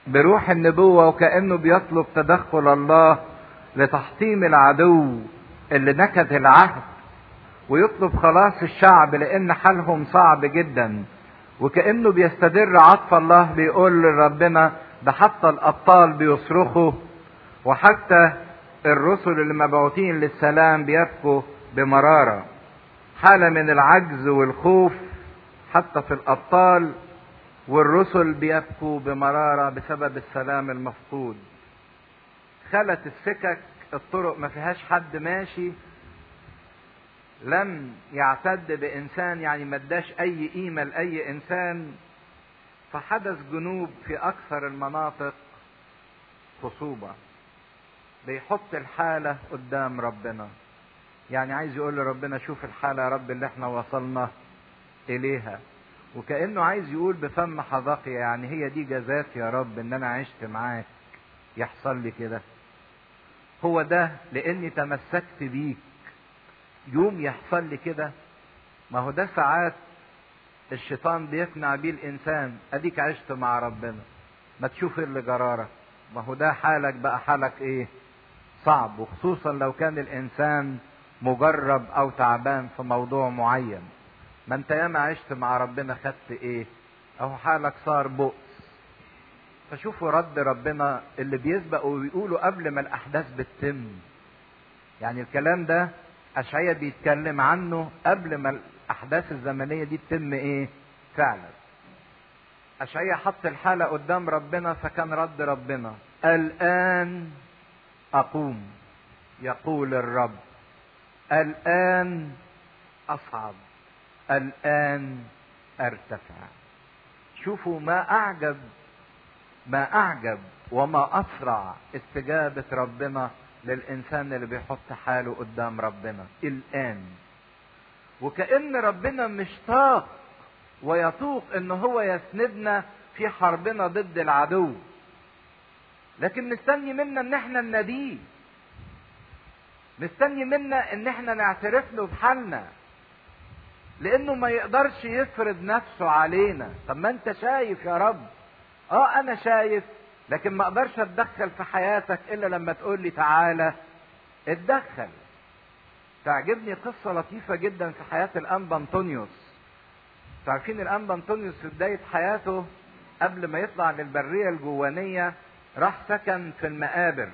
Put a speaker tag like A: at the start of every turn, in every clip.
A: بروح النبوة وكأنه بيطلب تدخل الله لتحطيم العدو اللي نكث العهد ويطلب خلاص الشعب لأن حالهم صعب جدا وكأنه بيستدر عطف الله بيقول لربنا ده حتى الأبطال بيصرخوا وحتى الرسل اللي مبعوثين للسلام بيبكوا بمرارة حالة من العجز والخوف حتى في الأبطال والرسل بيبكوا بمرارة بسبب السلام المفقود خلت السكك الطرق ما فيهاش حد ماشي لم يعتد بإنسان يعني ما اداش أي قيمة لأي إنسان فحدث جنوب في أكثر المناطق خصوبة بيحط الحالة قدام ربنا يعني عايز يقول لربنا شوف الحالة يا رب اللي احنا وصلنا إليها وكأنه عايز يقول بفم حذقية يعني هي دي جزات يا رب ان انا عشت معاك يحصل لي كده هو ده لاني تمسكت بيك يوم يحصل لي كده ما هو ده ساعات الشيطان بيقنع بيه الانسان اديك عشت مع ربنا ما تشوف اللي جرارك ما هو ده حالك بقى حالك ايه صعب وخصوصا لو كان الانسان مجرب او تعبان في موضوع معين ما انت ياما عشت مع ربنا خدت ايه اهو حالك صار بؤس فشوفوا رد ربنا اللي بيسبق وبيقولوا قبل ما الاحداث بتتم يعني الكلام ده اشعيا بيتكلم عنه قبل ما الاحداث الزمنيه دي تتم ايه فعلا اشعيا حط الحاله قدام ربنا فكان رد ربنا الان اقوم يقول الرب الان اصعد الآن ارتفع شوفوا ما أعجب ما أعجب وما أسرع استجابة ربنا للإنسان اللي بيحط حاله قدام ربنا الآن وكأن ربنا مشتاق ويطوق إن هو يسندنا في حربنا ضد العدو لكن مستني منا إن احنا نناديه مستني منا إن احنا نعترف له بحالنا لانه ما يقدرش يفرض نفسه علينا طب ما انت شايف يا رب اه انا شايف لكن ما اقدرش اتدخل في حياتك الا لما تقول لي تعالى اتدخل تعجبني قصة لطيفة جدا في حياة الأنبا أنطونيوس عارفين الأنبا أنطونيوس في بداية حياته قبل ما يطلع للبرية الجوانية راح سكن في المقابر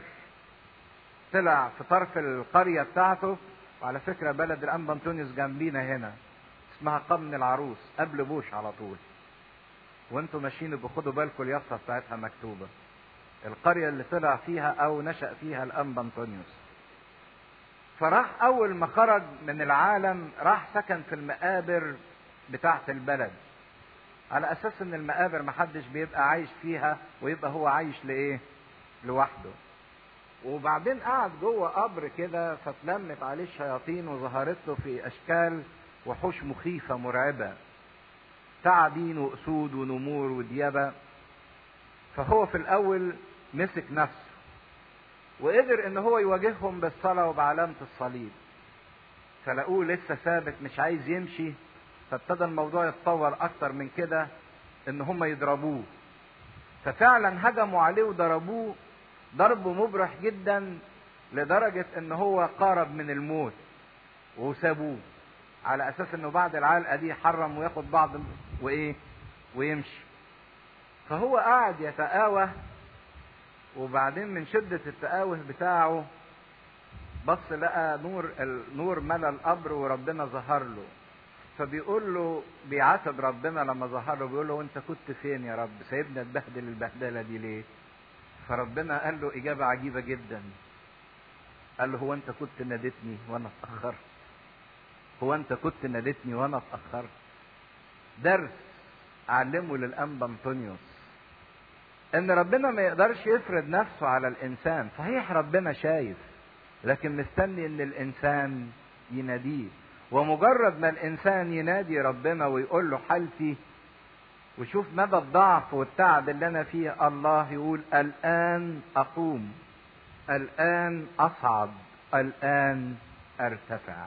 A: طلع في طرف القرية بتاعته وعلى فكرة بلد الأنبا أنطونيوس جنبينا هنا اسمها قرن العروس قبل بوش على طول وانتوا ماشيين بخدوا بالكم اليافطه بتاعتها مكتوبه القريه اللي طلع فيها او نشا فيها الانبا انطونيوس فراح اول ما خرج من العالم راح سكن في المقابر بتاعه البلد على اساس ان المقابر محدش بيبقى عايش فيها ويبقى هو عايش لايه لوحده وبعدين قعد جوه قبر كده فتلمت عليه الشياطين وظهرت له في اشكال وحوش مخيفة مرعبة تعابين وأسود ونمور وديابة فهو في الأول مسك نفسه وقدر إن هو يواجههم بالصلاة وبعلامة الصليب فلقوه لسه ثابت مش عايز يمشي فابتدى الموضوع يتطور أكتر من كده إن هم يضربوه ففعلا هجموا عليه وضربوه ضرب مبرح جدا لدرجة إن هو قارب من الموت وسابوه على اساس انه بعد العلقه دي حرم وياخد بعض وايه ويمشي فهو قاعد يتآوه وبعدين من شدة التآوه بتاعه بص لقى نور النور ملا القبر وربنا ظهر له فبيقول له بيعاتب ربنا لما ظهر له بيقول له انت كنت فين يا رب سايبنا تبهدل البهدله دي ليه فربنا قال له اجابه عجيبه جدا قال له هو انت كنت ناديتني وانا اتاخرت هو انت كنت ناديتني وانا اتاخرت درس اعلمه للانبا انطونيوس ان ربنا ما يقدرش يفرض نفسه على الانسان صحيح ربنا شايف لكن مستني ان الانسان يناديه ومجرد ما الانسان ينادي ربنا ويقول له حالتي وشوف مدى الضعف والتعب اللي انا فيه الله يقول الان اقوم الان اصعد الان ارتفع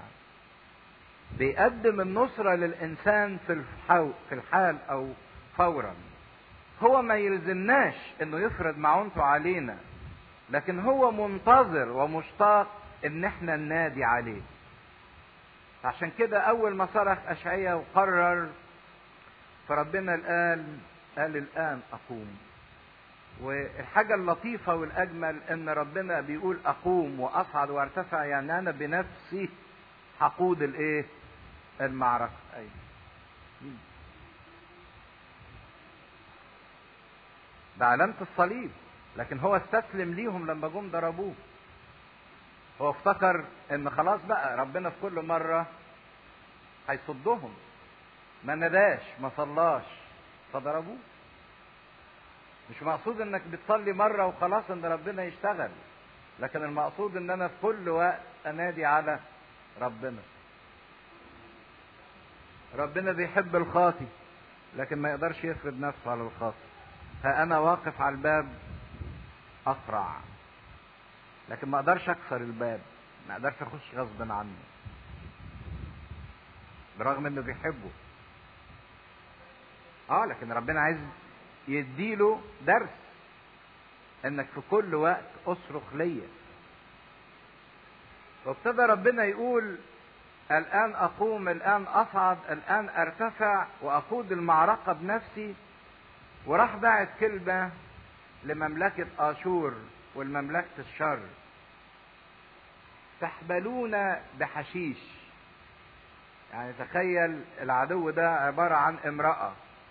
A: بيقدم النصرة للإنسان في الحو في الحال أو فورا هو ما يلزمناش انه يفرض معونته علينا لكن هو منتظر ومشتاق ان احنا ننادي عليه عشان كده اول ما صرخ اشعياء وقرر فربنا قال قال الان اقوم والحاجة اللطيفة والأجمل إن ربنا بيقول أقوم وأصعد وأرتفع يعني أنا بنفسي هقود الإيه؟ المعركة أيوة. ده علامة الصليب لكن هو استسلم ليهم لما جم ضربوه هو افتكر ان خلاص بقى ربنا في كل مرة هيصدهم ما نداش ما صلاش فضربوه مش مقصود انك بتصلي مرة وخلاص ان ربنا يشتغل لكن المقصود ان انا في كل وقت انادي على ربنا ربنا بيحب الخاطي لكن ما يقدرش يفرض نفسه على الخاطي ها انا واقف على الباب اقرع لكن ما اقدرش اكسر الباب ما اقدرش اخش غصب عنه برغم انه بيحبه اه لكن ربنا عايز يديله درس انك في كل وقت اصرخ ليا وابتدى ربنا يقول الان اقوم الان اصعد الان ارتفع واقود المعركه بنفسي وراح باعت كلمه لمملكه اشور والمملكه الشر تحبلون بحشيش يعني تخيل العدو ده عباره عن امراه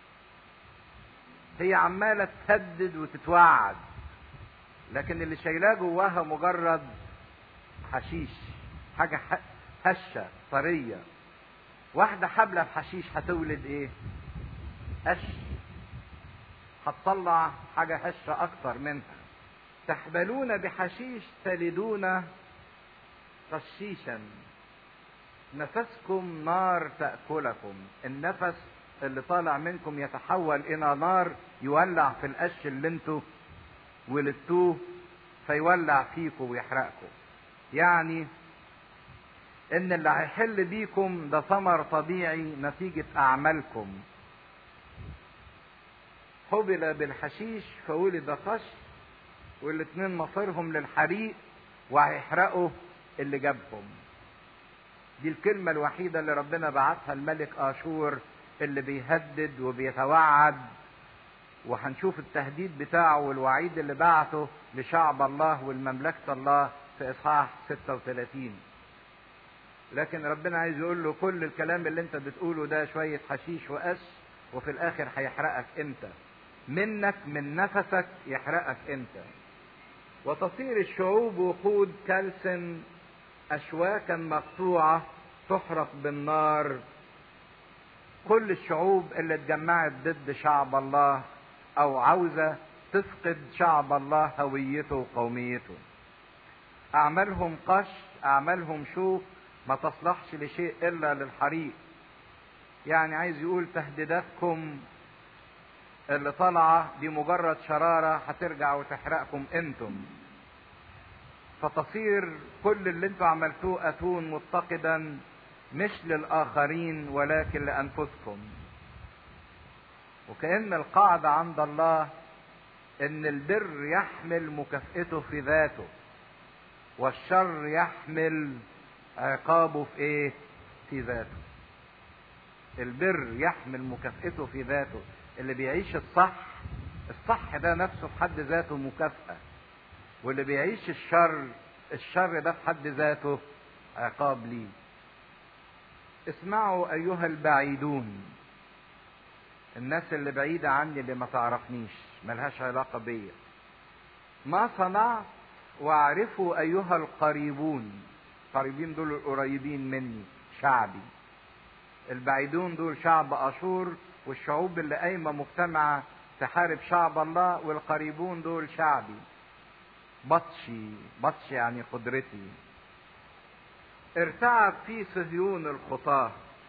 A: هي عمالة تهدد وتتوعد لكن اللي شايلاه جواها مجرد حشيش حاجة هشة طرية واحدة حبلة بحشيش هتولد ايه قش هتطلع حاجة هشة أكتر منها تحبلون بحشيش تلدون قشيشا نفسكم نار تأكلكم النفس اللي طالع منكم يتحول الى نار يولع في القش اللي انتوا ولدتوه فيولع فيكم ويحرقكم يعني ان اللي هيحل بيكم ده ثمر طبيعي نتيجة اعمالكم حبل بالحشيش فولد قش والاتنين مصيرهم للحريق وهيحرقوا اللي جابهم دي الكلمة الوحيدة اللي ربنا بعتها الملك آشور اللي بيهدد وبيتوعد وهنشوف التهديد بتاعه والوعيد اللي بعته لشعب الله والمملكة الله في إصحاح 36 لكن ربنا عايز يقول له كل الكلام اللي انت بتقوله ده شوية حشيش وقش وفي الآخر هيحرقك انت منك من نفسك يحرقك انت وتصير الشعوب وقود كلس أشواكا مقطوعة تحرق بالنار كل الشعوب اللي اتجمعت ضد شعب الله او عاوزة تفقد شعب الله هويته وقوميته اعمالهم قش اعمالهم شوك ما تصلحش لشيء الا للحريق يعني عايز يقول تهديداتكم اللي طالعة دي مجرد شرارة هترجع وتحرقكم انتم فتصير كل اللي انتوا عملتوه اتون متقدا مش للآخرين ولكن لأنفسكم وكأن القاعدة عند الله إن البر يحمل مكافئته في ذاته والشر يحمل عقابه في إيه؟ في ذاته البر يحمل مكافئته في ذاته اللي بيعيش الصح الصح ده نفسه في حد ذاته مكافأة واللي بيعيش الشر الشر ده في حد ذاته عقاب ليه اسمعوا ايها البعيدون الناس اللي بعيدة عني اللي ما تعرفنيش ملهاش علاقة بيا ما صنعت واعرفوا ايها القريبون القريبين دول القريبين مني شعبي البعيدون دول شعب اشور والشعوب اللي قايمه مجتمعه تحارب شعب الله والقريبون دول شعبي بطشي بطش يعني قدرتي ارتعب في صهيون الخطاه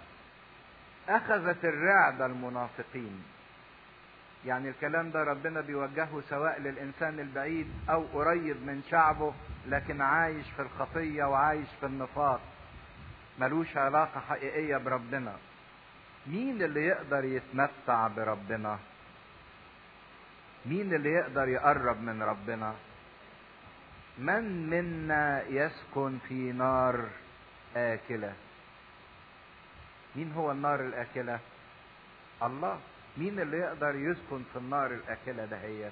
A: اخذت الرعد المنافقين يعني الكلام ده ربنا بيوجهه سواء للانسان البعيد او قريب من شعبه لكن عايش في الخطيه وعايش في النفاق ملوش علاقه حقيقيه بربنا مين اللي يقدر يتمتع بربنا مين اللي يقدر يقرب من ربنا من منا يسكن في نار آكلة مين هو النار الآكلة الله مين اللي يقدر يسكن في النار الآكلة دهيت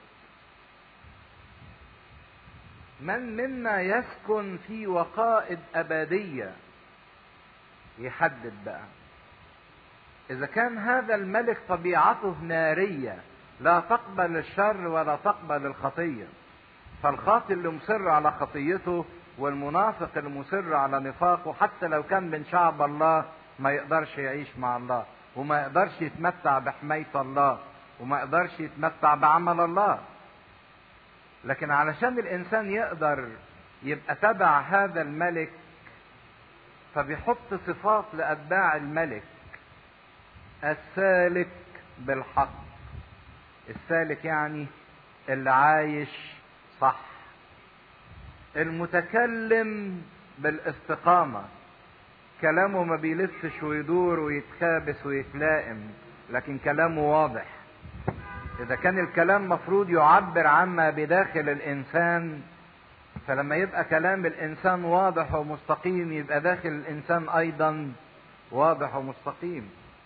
A: من منا يسكن في وقائد أبدية يحدد بقى إذا كان هذا الملك طبيعته نارية لا تقبل الشر ولا تقبل الخطية فالخاطئ اللي مصر على خطيته والمنافق المصر على نفاقه حتى لو كان من شعب الله ما يقدرش يعيش مع الله وما يقدرش يتمتع بحماية الله وما يقدرش يتمتع بعمل الله لكن علشان الإنسان يقدر يبقى تبع هذا الملك فبيحط صفات لأتباع الملك السالك بالحق السالك يعني اللي عايش صح المتكلم بالاستقامة كلامه ما بيلفش ويدور ويتخابس ويتلائم لكن كلامه واضح إذا كان الكلام مفروض يعبر عما بداخل الإنسان فلما يبقى كلام الإنسان واضح ومستقيم يبقى داخل الإنسان أيضا واضح ومستقيم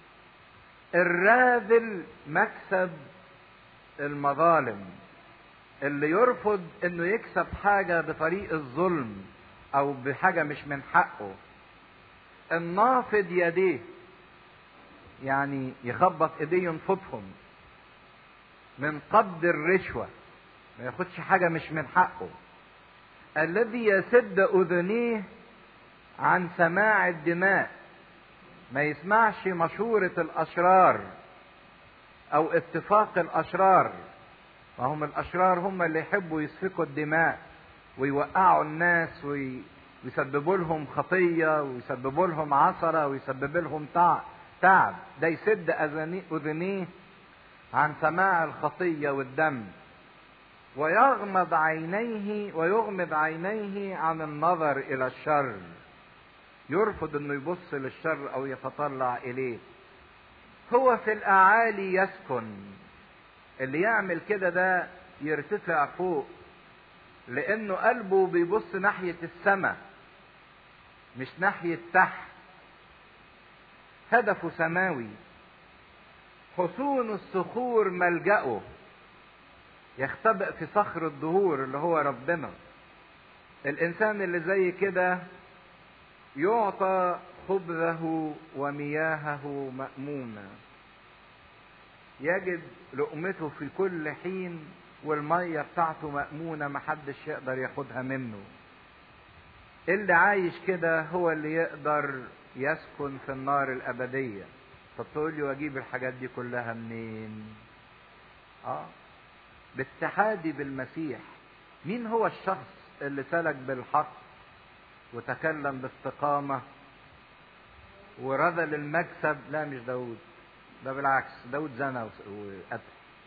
A: الراذل مكسب المظالم اللي يرفض انه يكسب حاجة بطريق الظلم او بحاجة مش من حقه النافض يديه يعني يخبط ايديه ينفضهم من قبض الرشوة ما ياخدش حاجة مش من حقه الذي يسد اذنيه عن سماع الدماء ما يسمعش مشورة الاشرار او اتفاق الاشرار وهم الاشرار هم اللي يحبوا يسفكوا الدماء ويوقعوا الناس ويسببوا لهم خطية ويسببوا لهم عثرة ويسبب لهم تعب ده يسد اذنيه عن سماع الخطية والدم ويغمض عينيه ويغمض عينيه عن النظر الى الشر يرفض انه يبص للشر او يتطلع اليه هو في الاعالي يسكن اللي يعمل كده ده يرتفع فوق لانه قلبه بيبص ناحية السماء مش ناحية تحت هدفه سماوي حصون الصخور ملجأه يختبئ في صخر الدهور اللي هو ربنا الانسان اللي زي كده يعطى خبزه ومياهه مأمونة يجد لقمته في كل حين والمية بتاعته مأمونة محدش يقدر ياخدها منه اللي عايش كده هو اللي يقدر يسكن في النار الأبدية طب تقول لي واجيب الحاجات دي كلها منين اه باتحادي بالمسيح مين هو الشخص اللي سلك بالحق وتكلم باستقامة ورذل المكسب لا مش داود ده بالعكس داود زنى وقتل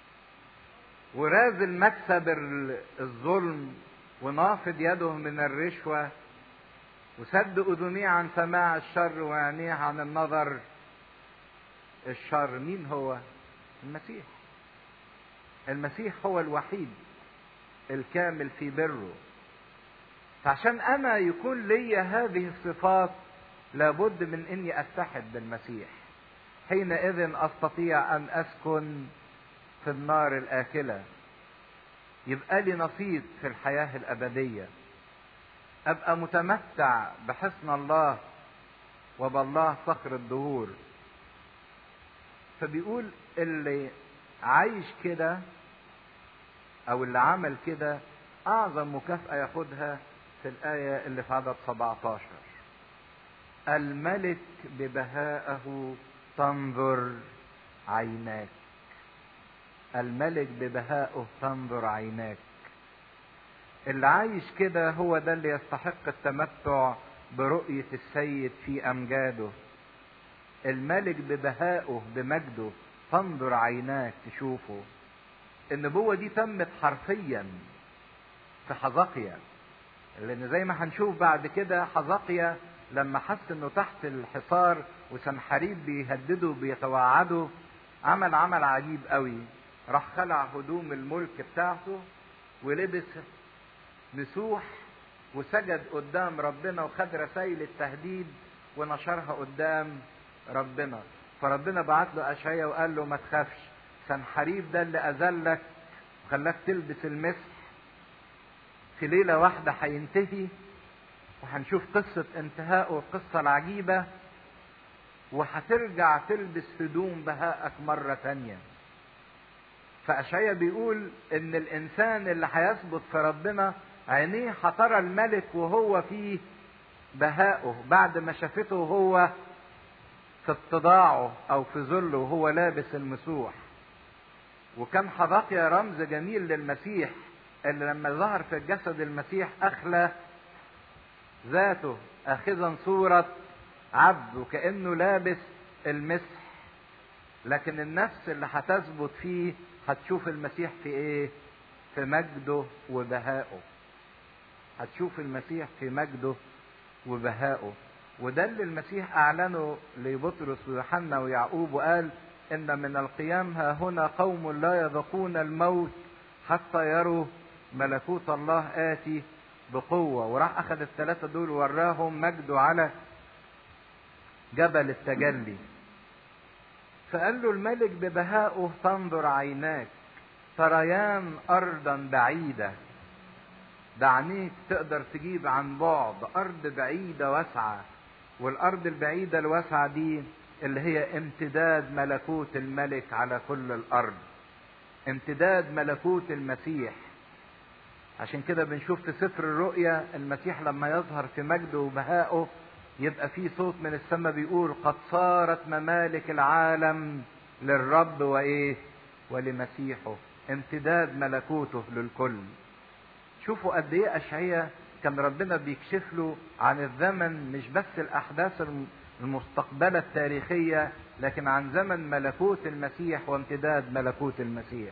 A: ورازل مكسب الظلم ونافض يده من الرشوة وسد أذنيه عن سماع الشر وعينيه عن النظر الشر مين هو المسيح المسيح هو الوحيد الكامل في بره فعشان انا يكون لي هذه الصفات لابد من اني اتحد بالمسيح حينئذ استطيع ان اسكن في النار الاكله يبقى لي نصيب في الحياه الابديه ابقى متمتع بحسن الله وبالله صخر الدهور فبيقول اللي عايش كده او اللي عمل كده اعظم مكافأة ياخدها في الآية اللي في عدد 17 الملك ببهائه تنظر عيناك الملك ببهائه تنظر عيناك اللي عايش كده هو ده اللي يستحق التمتع برؤية السيد في أمجاده الملك ببهائه بمجده تنظر عيناك تشوفه النبوة دي تمت حرفيا في حزقيا لان زي ما هنشوف بعد كده حزقيا لما حس انه تحت الحصار وسنحريب بيهدده بيتوعده عمل عمل عجيب قوي راح خلع هدوم الملك بتاعته ولبس مسوح وسجد قدام ربنا وخد رسائل التهديد ونشرها قدام ربنا فربنا بعت له اشعيا وقال له ما تخافش سنحريب ده اللي اذلك وخلاك تلبس المسح في ليله واحده هينتهي وهنشوف قصه انتهائه القصه العجيبه وهترجع تلبس هدوم بهائك مره تانيه فأشعيا بيقول إن الإنسان اللي هيثبت في ربنا عينيه هترى الملك وهو في بهائه بعد ما شافته وهو في اتضاعه أو في ذله وهو لابس المسوح وكان حبقيا رمز جميل للمسيح اللي لما ظهر في الجسد المسيح أخلى ذاته آخذا صورة عبد وكأنه لابس المسح لكن النفس اللي هتثبت فيه هتشوف المسيح في ايه في مجده وبهائه هتشوف المسيح في مجده وبهائه وده اللي المسيح اعلنه لبطرس ويوحنا ويعقوب وقال ان من القيام ها هنا قوم لا يذوقون الموت حتى يروا ملكوت الله اتي بقوه وراح اخذ الثلاثه دول وراهم مجده على جبل التجلي فقال له الملك ببهائه تنظر عيناك تريان ارضا بعيده ده عينيك تقدر تجيب عن بعد ارض بعيده واسعه والارض البعيده الواسعه دي اللي هي امتداد ملكوت الملك على كل الارض امتداد ملكوت المسيح عشان كده بنشوف في سفر الرؤيا المسيح لما يظهر في مجده وبهائه يبقى في صوت من السماء بيقول قد صارت ممالك العالم للرب وايه ولمسيحه امتداد ملكوته للكل شوفوا قد ايه اشعياء كان ربنا بيكشف له عن الزمن مش بس الاحداث المستقبلة التاريخية لكن عن زمن ملكوت المسيح وامتداد ملكوت المسيح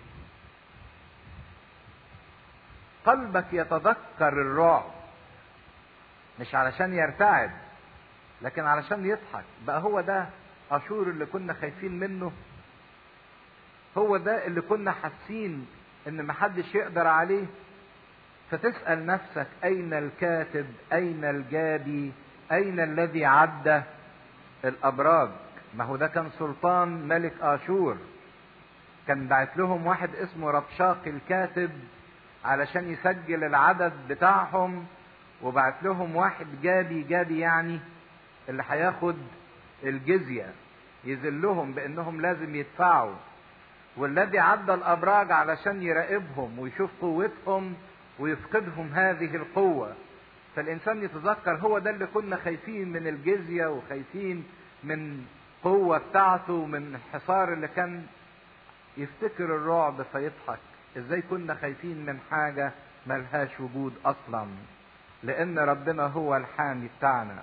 A: قلبك يتذكر الرعب مش علشان يرتعد لكن علشان يضحك بقى هو ده اشور اللي كنا خايفين منه هو ده اللي كنا حاسين ان محدش يقدر عليه فتسأل نفسك اين الكاتب اين الجابي اين الذي عد الابراج ما هو ده كان سلطان ملك اشور كان بعت لهم واحد اسمه ربشاق الكاتب علشان يسجل العدد بتاعهم وبعت لهم واحد جابي جابي يعني اللي هياخد الجزية يذلهم بانهم لازم يدفعوا والذي عدى الابراج علشان يراقبهم ويشوف قوتهم ويفقدهم هذه القوة فالانسان يتذكر هو ده اللي كنا خايفين من الجزية وخايفين من قوة بتاعته ومن الحصار اللي كان يفتكر الرعب فيضحك ازاي كنا خايفين من حاجة ملهاش وجود اصلا لان ربنا هو الحامي بتاعنا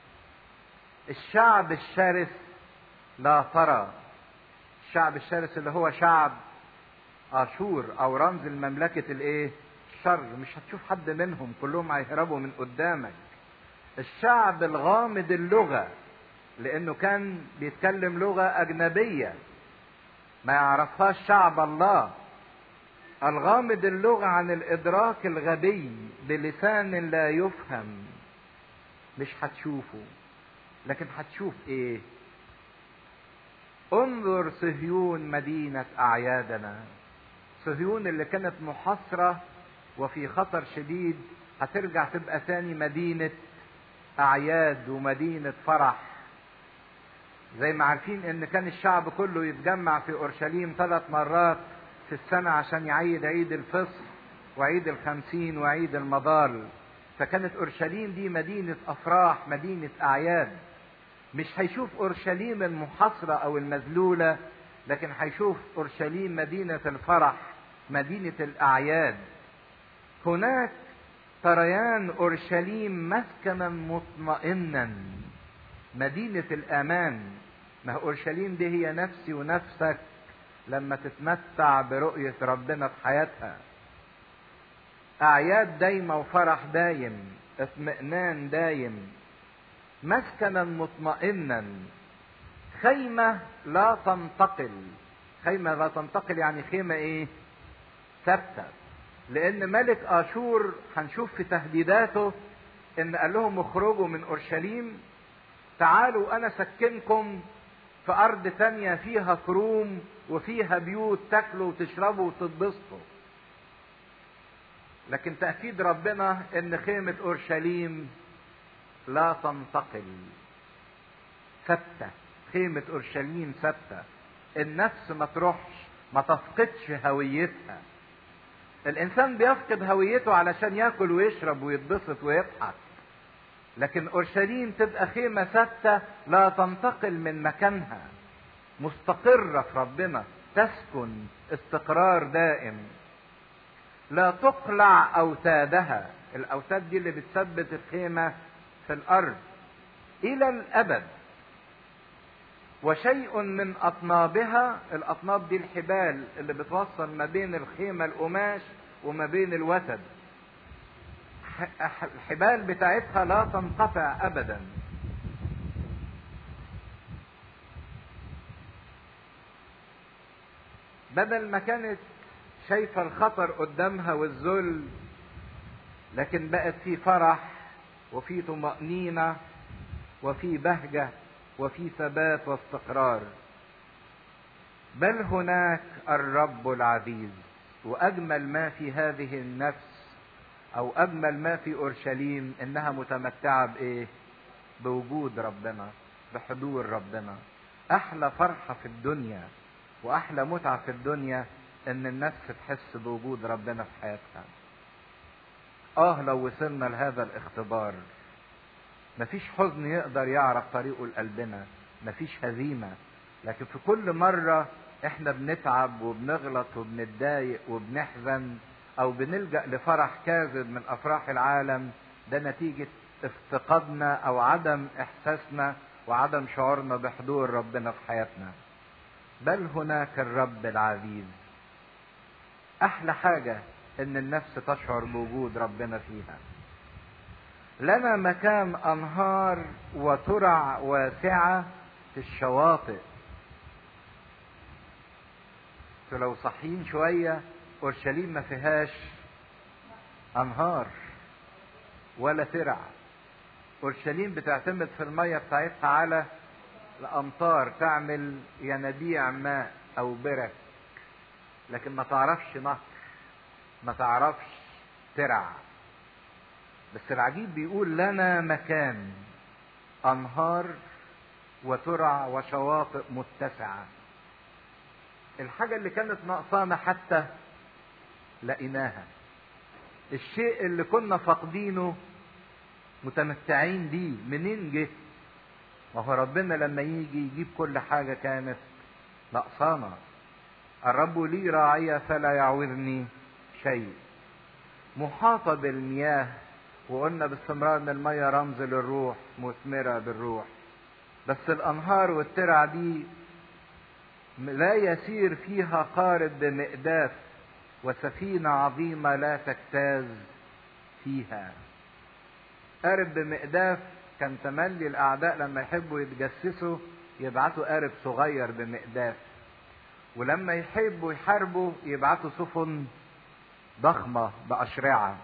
A: الشعب الشرس لا ترى الشعب الشرس اللي هو شعب اشور او رمز المملكة الايه الشر مش هتشوف حد منهم كلهم هيهربوا من قدامك الشعب الغامض اللغة لانه كان بيتكلم لغة اجنبية ما يعرفهاش شعب الله الغامض اللغة عن الادراك الغبي بلسان لا يفهم مش هتشوفه لكن هتشوف ايه انظر صهيون مدينة اعيادنا صهيون اللي كانت محاصرة وفي خطر شديد هترجع تبقى تاني مدينة اعياد ومدينة فرح زي ما عارفين ان كان الشعب كله يتجمع في اورشليم ثلاث مرات في السنة عشان يعيد عيد الفصح وعيد الخمسين وعيد المضال فكانت اورشليم دي مدينة افراح مدينة اعياد مش هيشوف اورشليم المحاصرة او المذلولة لكن هيشوف اورشليم مدينة الفرح مدينة الاعياد هناك تريان اورشليم مسكنا مطمئنا مدينة الامان ما اورشليم دي هي نفسي ونفسك لما تتمتع برؤية ربنا في حياتها اعياد دايمة وفرح دايم اطمئنان دايم مسكنا مطمئنا خيمة لا تنتقل خيمة لا تنتقل يعني خيمة ايه ثابتة لان ملك اشور هنشوف في تهديداته ان قال لهم اخرجوا من اورشليم تعالوا انا سكنكم في ارض تانية فيها كروم وفيها بيوت تاكلوا وتشربوا وتتبسطوا لكن تأكيد ربنا ان خيمة اورشليم لا تنتقل ثابتة خيمة اورشليم ثابتة النفس ما تروحش ما تفقدش هويتها الانسان بيفقد هويته علشان ياكل ويشرب ويتبسط ويضحك لكن اورشليم تبقى خيمه ثابته لا تنتقل من مكانها مستقره في ربنا تسكن استقرار دائم لا تقلع اوتادها الاوتاد دي اللي بتثبت الخيمه في الارض الى الابد وشيء من اطنابها الاطناب دي الحبال اللي بتوصل ما بين الخيمه القماش وما بين الوتد الحبال بتاعتها لا تنقطع ابدا بدل ما كانت شايفه الخطر قدامها والذل لكن بقت في فرح وفي طمانينه وفي بهجه وفي ثبات واستقرار بل هناك الرب العزيز واجمل ما في هذه النفس او اجمل ما في اورشليم انها متمتعه بايه بوجود ربنا بحضور ربنا احلى فرحه في الدنيا واحلى متعه في الدنيا ان النفس تحس بوجود ربنا في حياتها اه لو وصلنا لهذا الاختبار مفيش حزن يقدر يعرف طريقه لقلبنا مفيش هزيمة لكن في كل مرة احنا بنتعب وبنغلط وبنتضايق وبنحزن او بنلجأ لفرح كاذب من افراح العالم ده نتيجة افتقادنا او عدم احساسنا وعدم شعورنا بحضور ربنا في حياتنا بل هناك الرب العزيز احلى حاجة ان النفس تشعر بوجود ربنا فيها لنا مكان انهار وترع واسعه في الشواطئ لو صحيين شويه اورشليم ما فيهاش انهار ولا ترع اورشليم بتعتمد في الميه بتاعتها على الامطار تعمل ينابيع ماء او برك لكن ما تعرفش نهر ما تعرفش ترع بس العجيب بيقول لنا مكان انهار وترع وشواطئ متسعه الحاجه اللي كانت ناقصانا حتى لقيناها الشيء اللي كنا فاقدينه متمتعين بيه منين جه ما هو ربنا لما يجي يجيب كل حاجه كانت ناقصانا الرب لي راعية فلا يعوزني شيء محاطة بالمياه وقلنا باستمرار ان المية رمز للروح مثمرة بالروح بس الانهار والترع دي لا يسير فيها قارب بمقداف وسفينة عظيمة لا تجتاز فيها قارب بمقداف كان تملي الاعداء لما يحبوا يتجسسوا يبعتوا قارب صغير بمقداف ولما يحبوا يحاربوا يبعتوا سفن ضخمة بأشرعة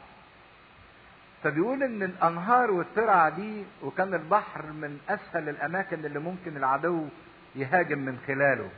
A: فبيقول ان الانهار والترع دي وكان البحر من اسهل الاماكن اللي ممكن العدو يهاجم من خلاله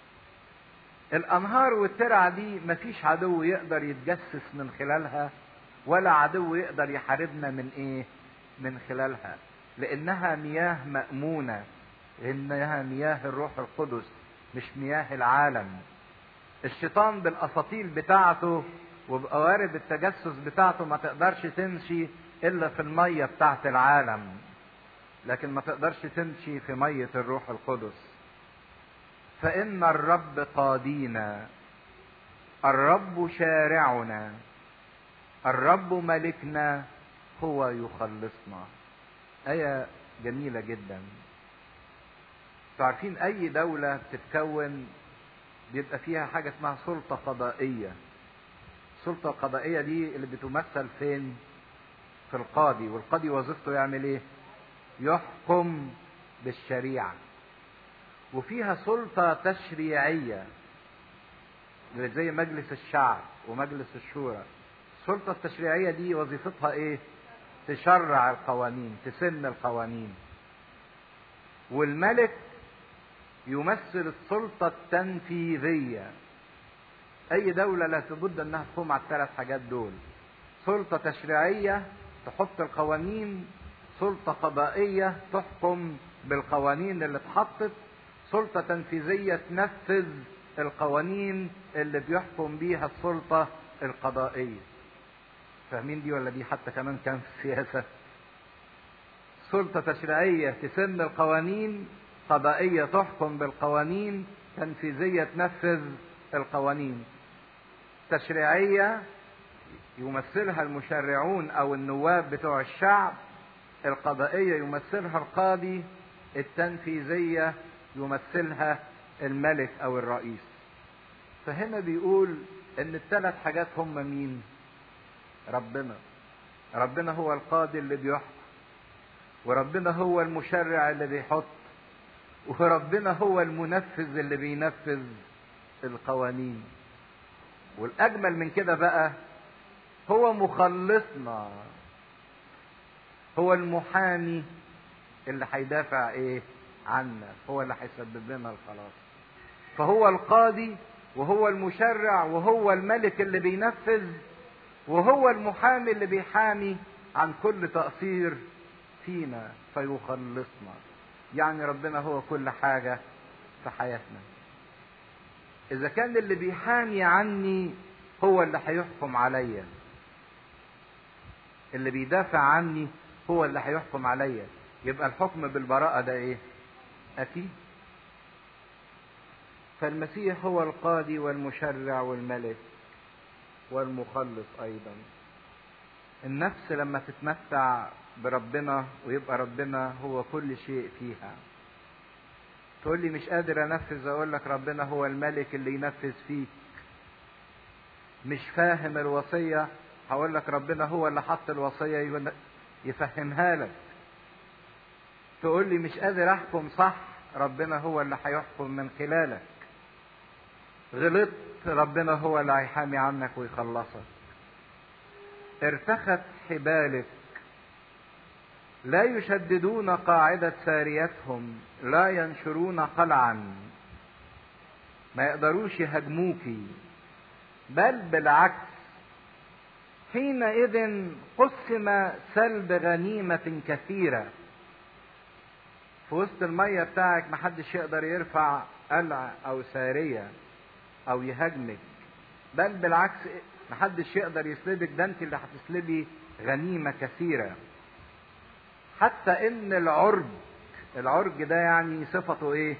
A: الانهار والترع دي مفيش عدو يقدر يتجسس من خلالها ولا عدو يقدر يحاربنا من ايه من خلالها لانها مياه مأمونة انها مياه الروح القدس مش مياه العالم الشيطان بالاساطيل بتاعته وبقوارب التجسس بتاعته ما تقدرش تمشي الا في الميه بتاعت العالم لكن ما تقدرش تمشي في ميه الروح القدس فان الرب قادينا الرب شارعنا الرب ملكنا هو يخلصنا ايه جميله جدا عارفين اي دولة بتتكون بيبقى فيها حاجة اسمها سلطة قضائية السلطة القضائية دي اللي بتمثل فين في القاضي والقاضي وظيفته يعمل ايه يحكم بالشريعة وفيها سلطة تشريعية زي مجلس الشعب ومجلس الشورى السلطة التشريعية دي وظيفتها ايه تشرع القوانين تسن القوانين والملك يمثل السلطة التنفيذية أي دولة لا تبد أنها تقوم على الثلاث حاجات دول سلطة تشريعية تحط القوانين سلطة قضائية تحكم بالقوانين اللي اتحطت سلطة تنفيذية تنفذ القوانين اللي بيحكم بيها السلطة القضائية فاهمين دي ولا دي حتى كمان كان في السياسة سلطة تشريعية تسن القوانين قضائية تحكم بالقوانين تنفيذية تنفذ القوانين تشريعية يمثلها المشرعون او النواب بتوع الشعب القضائية يمثلها القاضي التنفيذية يمثلها الملك او الرئيس فهنا بيقول ان الثلاث حاجات هم مين ربنا ربنا هو القاضي اللي بيحكم وربنا هو المشرع اللي بيحط وربنا هو المنفذ اللي بينفذ القوانين والاجمل من كده بقى هو مخلصنا هو المحامي اللي هيدافع ايه عنا هو اللي هيسبب لنا الخلاص فهو القاضي وهو المشرع وهو الملك اللي بينفذ وهو المحامي اللي بيحامي عن كل تقصير فينا فيخلصنا يعني ربنا هو كل حاجة في حياتنا إذا كان اللي بيحامي عني هو اللي هيحكم عليا اللي بيدافع عني هو اللي هيحكم عليا يبقى الحكم بالبراءة ده ايه اكيد فالمسيح هو القاضي والمشرع والملك والمخلص ايضا النفس لما تتمتع بربنا ويبقى ربنا هو كل شيء فيها تقول لي مش قادر انفذ اقول لك ربنا هو الملك اللي ينفذ فيك مش فاهم الوصيه هقول لك ربنا هو اللي حط الوصيه يفهمها لك تقول لي مش قادر احكم صح ربنا هو اللي هيحكم من خلالك غلطت ربنا هو اللي هيحامي عنك ويخلصك ارتخت حبالك لا يشددون قاعدة ساريتهم لا ينشرون قلعا ما يقدروش يهاجموكي بل بالعكس حينئذ قسم سلب غنيمة كثيرة في وسط المية بتاعك محدش يقدر يرفع قلع أو سارية أو يهاجمك بل بالعكس محدش يقدر يسلبك ده انت اللي هتسلبي غنيمة كثيرة حتى ان العرج العرج ده يعني صفته ايه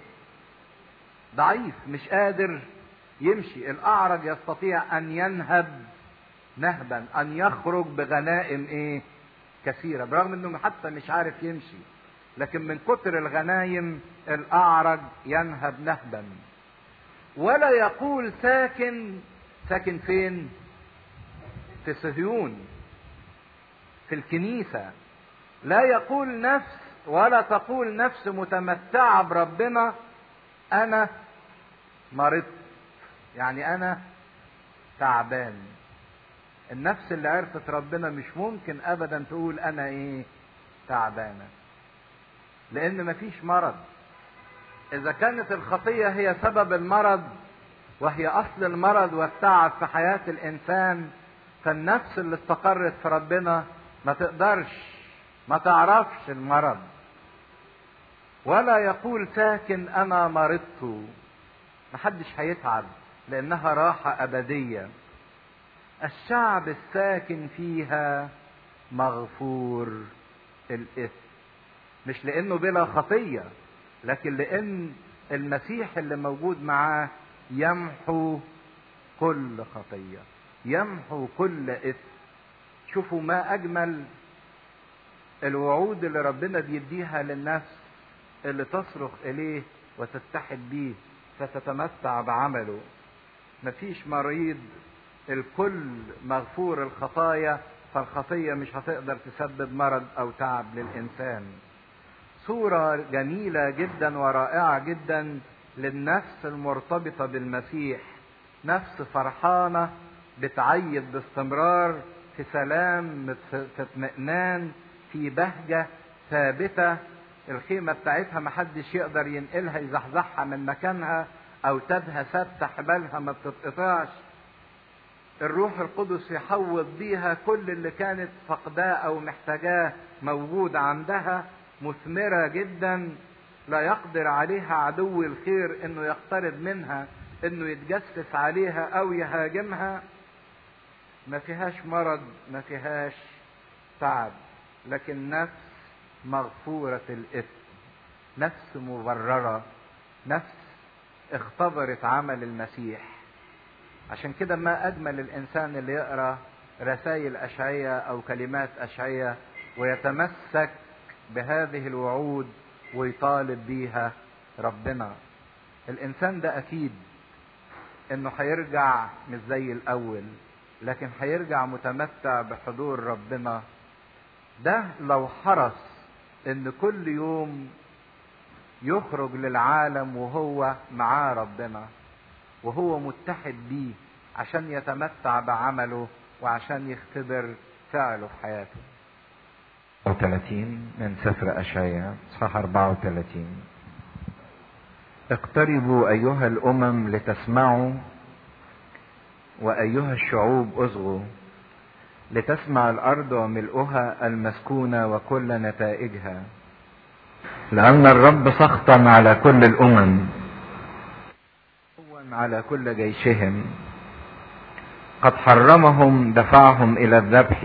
A: ضعيف مش قادر يمشي الاعرج يستطيع ان ينهب نهبا ان يخرج بغنائم ايه كثيره برغم انه حتى مش عارف يمشي لكن من كتر الغنايم الاعرج ينهب نهبا ولا يقول ساكن ساكن فين في صهيون في الكنيسه لا يقول نفس ولا تقول نفس متمتعه بربنا انا مرضت يعني انا تعبان النفس اللي عرفت ربنا مش ممكن ابدا تقول انا ايه تعبانه لان مفيش مرض اذا كانت الخطيه هي سبب المرض وهي اصل المرض والتعب في حياه الانسان فالنفس اللي استقرت في ربنا ما تقدرش ما تعرفش المرض ولا يقول ساكن انا مرضت محدش هيتعب لانها راحه ابديه الشعب الساكن فيها مغفور الاثم مش لانه بلا خطيه لكن لان المسيح اللي موجود معاه يمحو كل خطيه يمحو كل اثم شوفوا ما اجمل الوعود اللي ربنا بيديها للنفس اللي تصرخ اليه وتتحد بيه فتتمتع بعمله مفيش مريض الكل مغفور الخطايا فالخطية مش هتقدر تسبب مرض أو تعب للإنسان صورة جميلة جدا ورائعة جدا للنفس المرتبطة بالمسيح نفس فرحانة بتعيد باستمرار في سلام في اطمئنان في بهجة ثابتة الخيمة بتاعتها محدش يقدر ينقلها يزحزحها من مكانها أو تدها ثابتة حبالها ما بتتقطعش الروح القدس يحوط بيها كل اللي كانت فقداه أو محتاجاه موجود عندها مثمرة جدا لا يقدر عليها عدو الخير انه يقترب منها انه يتجسس عليها او يهاجمها ما فيهاش مرض ما فيهاش تعب لكن نفس مغفورة الإثم نفس مبررة نفس اختبرت عمل المسيح عشان كده ما أجمل الإنسان اللي يقرأ رسائل أشعية أو كلمات أشعية ويتمسك بهذه الوعود ويطالب بيها ربنا الإنسان ده أكيد إنه هيرجع مش زي الأول لكن هيرجع متمتع بحضور ربنا ده لو حرص ان كل يوم يخرج للعالم وهو معاه ربنا وهو متحد بيه عشان يتمتع بعمله وعشان يختبر فعله في حياته
B: 34 من سفر أشعياء صح 34 اقتربوا أيها الأمم لتسمعوا وأيها الشعوب أصغوا لتسمع الأرض وملؤها المسكونة وكل نتائجها لأن الرب سخطا على كل الأمم على كل جيشهم قد حرمهم دفعهم إلى الذبح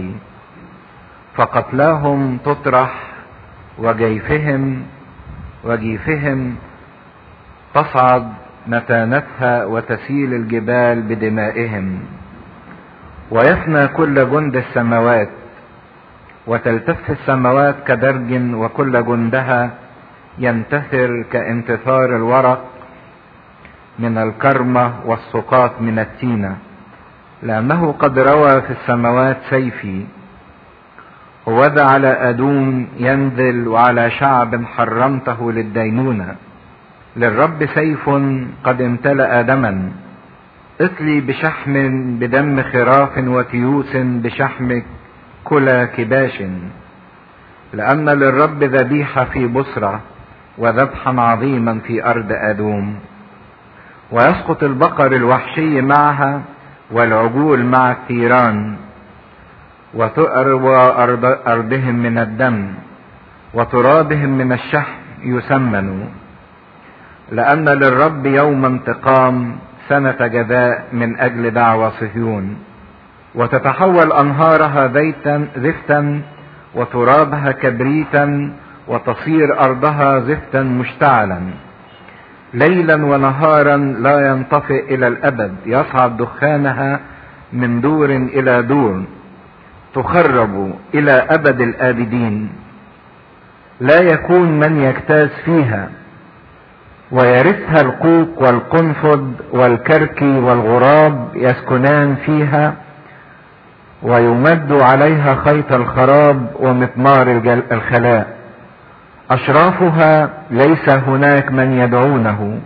B: فقتلاهم تطرح وجيفهم وجيفهم تصعد متانتها وتسيل الجبال بدمائهم ويفنى كل جند السماوات وتلتف السماوات كدرج وكل جندها ينتثر كانتثار الورق من الكرمة والسقاط من التينة لأنه قد روى في السماوات سيفي هوذا على أدوم ينزل وعلى شعب حرمته للدينونة للرب سيف قد امتلأ دما اطلي بشحم بدم خراف وتيوس بشحم كلا كباش لأن للرب ذبيحة في بصرة وذبحا عظيما في أرض أدوم ويسقط البقر الوحشي معها والعجول مع الثيران وتؤروى أرض أرضهم من الدم وترابهم من الشحم يسمن لأن للرب يوم انتقام سنة جزاء من أجل دعوى صهيون وتتحول أنهارها زيتا زفتا وترابها كبريتا وتصير أرضها زفتا مشتعلا ليلا ونهارا لا ينطفئ إلى الأبد يصعد دخانها من دور إلى دور تخرب إلى أبد الآبدين لا يكون من يجتاز فيها ويرثها القوق والقنفذ والكركي والغراب يسكنان فيها ويمد عليها خيط الخراب ومثمار الخلاء اشرافها ليس هناك من يدعونه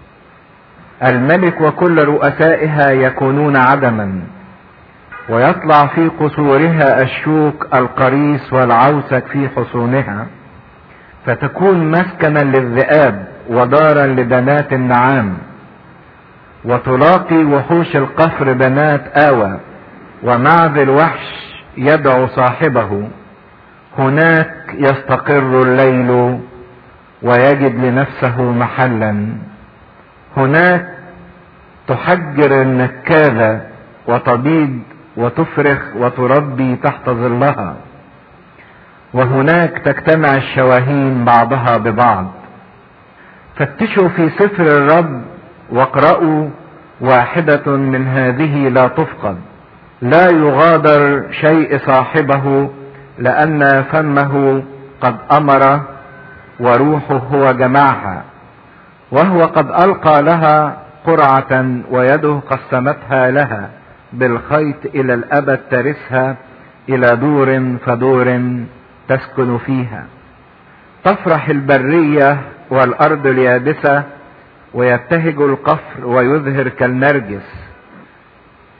B: الملك وكل رؤسائها يكونون عدما ويطلع في قصورها الشوك القريص والعوسك في حصونها فتكون مسكنا للذئاب ودارا لبنات النعام وتلاقي وحوش القفر بنات آوى ومعذ الوحش يدعو صاحبه هناك يستقر الليل ويجد لنفسه محلا هناك تحجر النكاذة وتبيض وتفرخ وتربي تحت ظلها وهناك تجتمع الشواهين بعضها ببعض فتشوا في سفر الرب واقرأوا واحدة من هذه لا تفقد لا يغادر شيء صاحبه لأن فمه قد أمر وروحه هو جمعها وهو قد ألقى لها قرعة ويده قسمتها لها بالخيط إلى الأبد ترثها إلى دور فدور تسكن فيها تفرح البرية والأرض اليابسة ويبتهج القفر ويظهر كالنرجس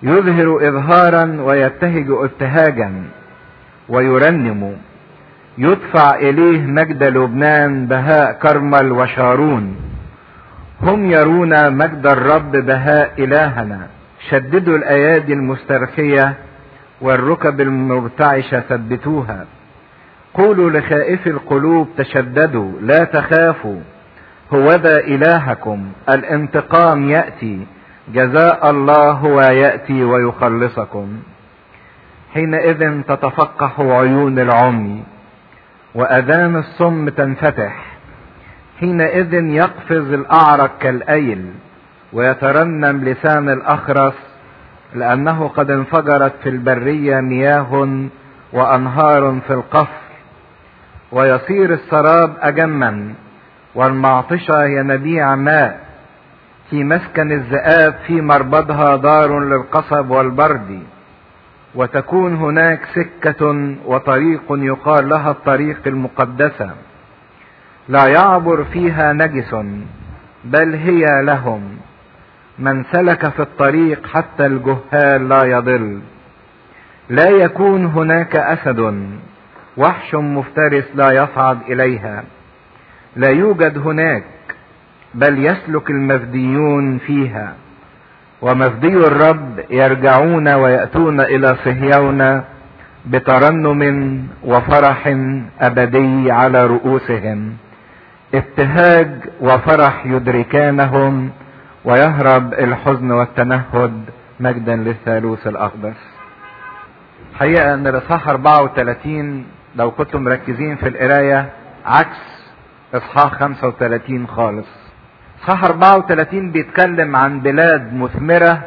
B: يظهر إظهارا ويبتهج ابتهاجا ويرنم يدفع إليه مجد لبنان بهاء كرمل وشارون هم يرون مجد الرب بهاء إلهنا شددوا الأيادي المسترخية والركب المرتعشة ثبتوها قولوا لخائف القلوب تشددوا لا تخافوا هو ذا إلهكم الانتقام يأتي جزاء الله هو يأتي ويخلصكم حينئذ تتفقح عيون العمي وأذان الصم تنفتح حينئذ يقفز الأعرج كالأيل ويترنم لسان الأخرس لأنه قد انفجرت في البرية مياه وأنهار في القفر ويصير السراب أجما والمعطشة ينابيع ماء في مسكن الذئاب في مربضها دار للقصب والبرد وتكون هناك سكة وطريق يقال لها الطريق المقدسة لا يعبر فيها نجس بل هي لهم من سلك في الطريق حتى الجهال لا يضل لا يكون هناك اسد وحش مفترس لا يصعد اليها لا يوجد هناك بل يسلك المفديون فيها ومفدي الرب يرجعون وياتون الى صهيون بترنم وفرح ابدي على رؤوسهم ابتهاج وفرح يدركانهم ويهرب الحزن والتنهد مجدا للثالوث الاقدس حقيقة ان الاصحاح 34 لو كنتم مركزين في القراية عكس اصحاح 35 خالص اصحاح 34 بيتكلم عن بلاد مثمرة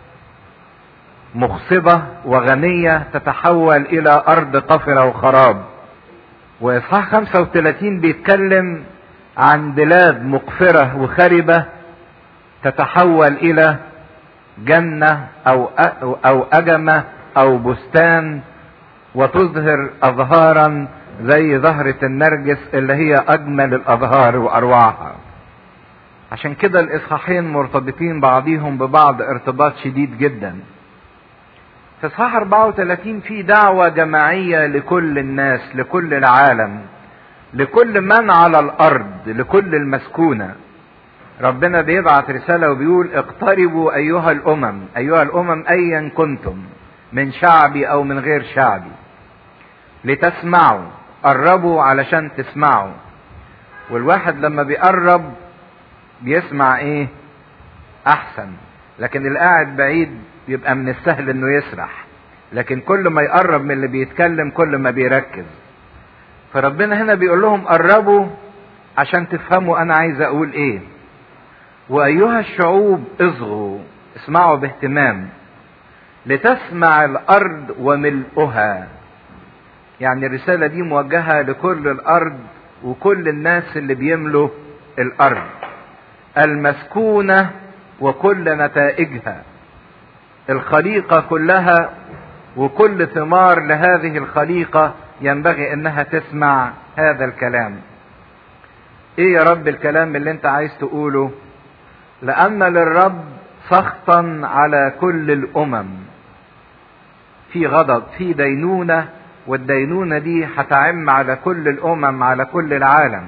B: مخصبة وغنية تتحول الى ارض قفرة وخراب واصحاح 35 بيتكلم عن بلاد مقفرة وخربة تتحول الى جنة او او اجمة او بستان وتظهر ازهارا زي زهرة النرجس اللي هي اجمل الازهار واروعها عشان كده الاصحاحين مرتبطين بعضيهم ببعض ارتباط شديد جدا في اصحاح 34 في دعوة جماعية لكل الناس لكل العالم لكل من على الارض لكل المسكونه ربنا بيبعت رسالة وبيقول اقتربوا أيها الأمم أيها الأمم أيا كنتم من شعبي أو من غير شعبي لتسمعوا قربوا علشان تسمعوا والواحد لما بيقرب بيسمع ايه احسن لكن اللي قاعد بعيد يبقى من السهل انه يسرح لكن كل ما يقرب من اللي بيتكلم كل ما بيركز فربنا هنا بيقول لهم قربوا عشان تفهموا انا عايز اقول ايه وايها الشعوب اصغوا اسمعوا باهتمام لتسمع الارض وملؤها يعني الرسالة دي موجهة لكل الارض وكل الناس اللي بيملوا الارض المسكونة وكل نتائجها الخليقة كلها وكل ثمار لهذه الخليقة ينبغي انها تسمع هذا الكلام ايه يا رب الكلام اللي انت عايز تقوله لأن للرب سخطا على كل الأمم في غضب في دينونة والدينونة دي هتعم على كل الأمم على كل العالم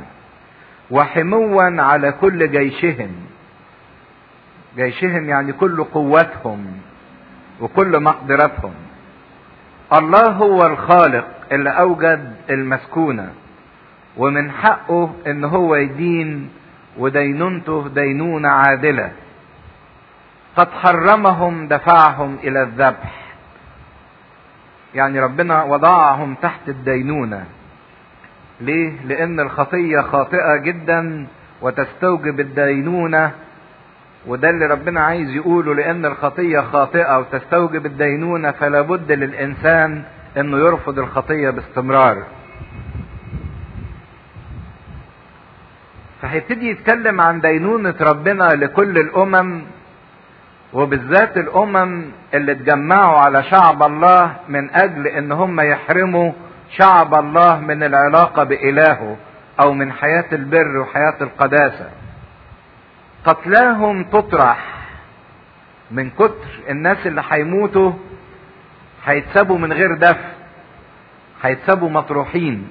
B: وحموا على كل جيشهم جيشهم يعني كل قوتهم وكل مقدرتهم الله هو الخالق اللي أوجد المسكونة ومن حقه ان هو يدين ودينونته دينونة عادلة قد حرمهم دفعهم إلى الذبح يعني ربنا وضعهم تحت الدينونة ليه؟ لأن الخطية خاطئة جدا وتستوجب الدينونة وده اللي ربنا عايز يقوله لأن الخطية خاطئة وتستوجب الدينونة فلا بد للإنسان إنه يرفض الخطية باستمرار فهيبتدي يتكلم عن دينونة ربنا لكل الأمم وبالذات الأمم اللي اتجمعوا على شعب الله من أجل إن هم يحرموا شعب الله من العلاقة بإلهه أو من حياة البر وحياة القداسة قتلاهم تطرح من كتر الناس اللي هيموتوا هيتسابوا من غير دفن هيتسابوا مطروحين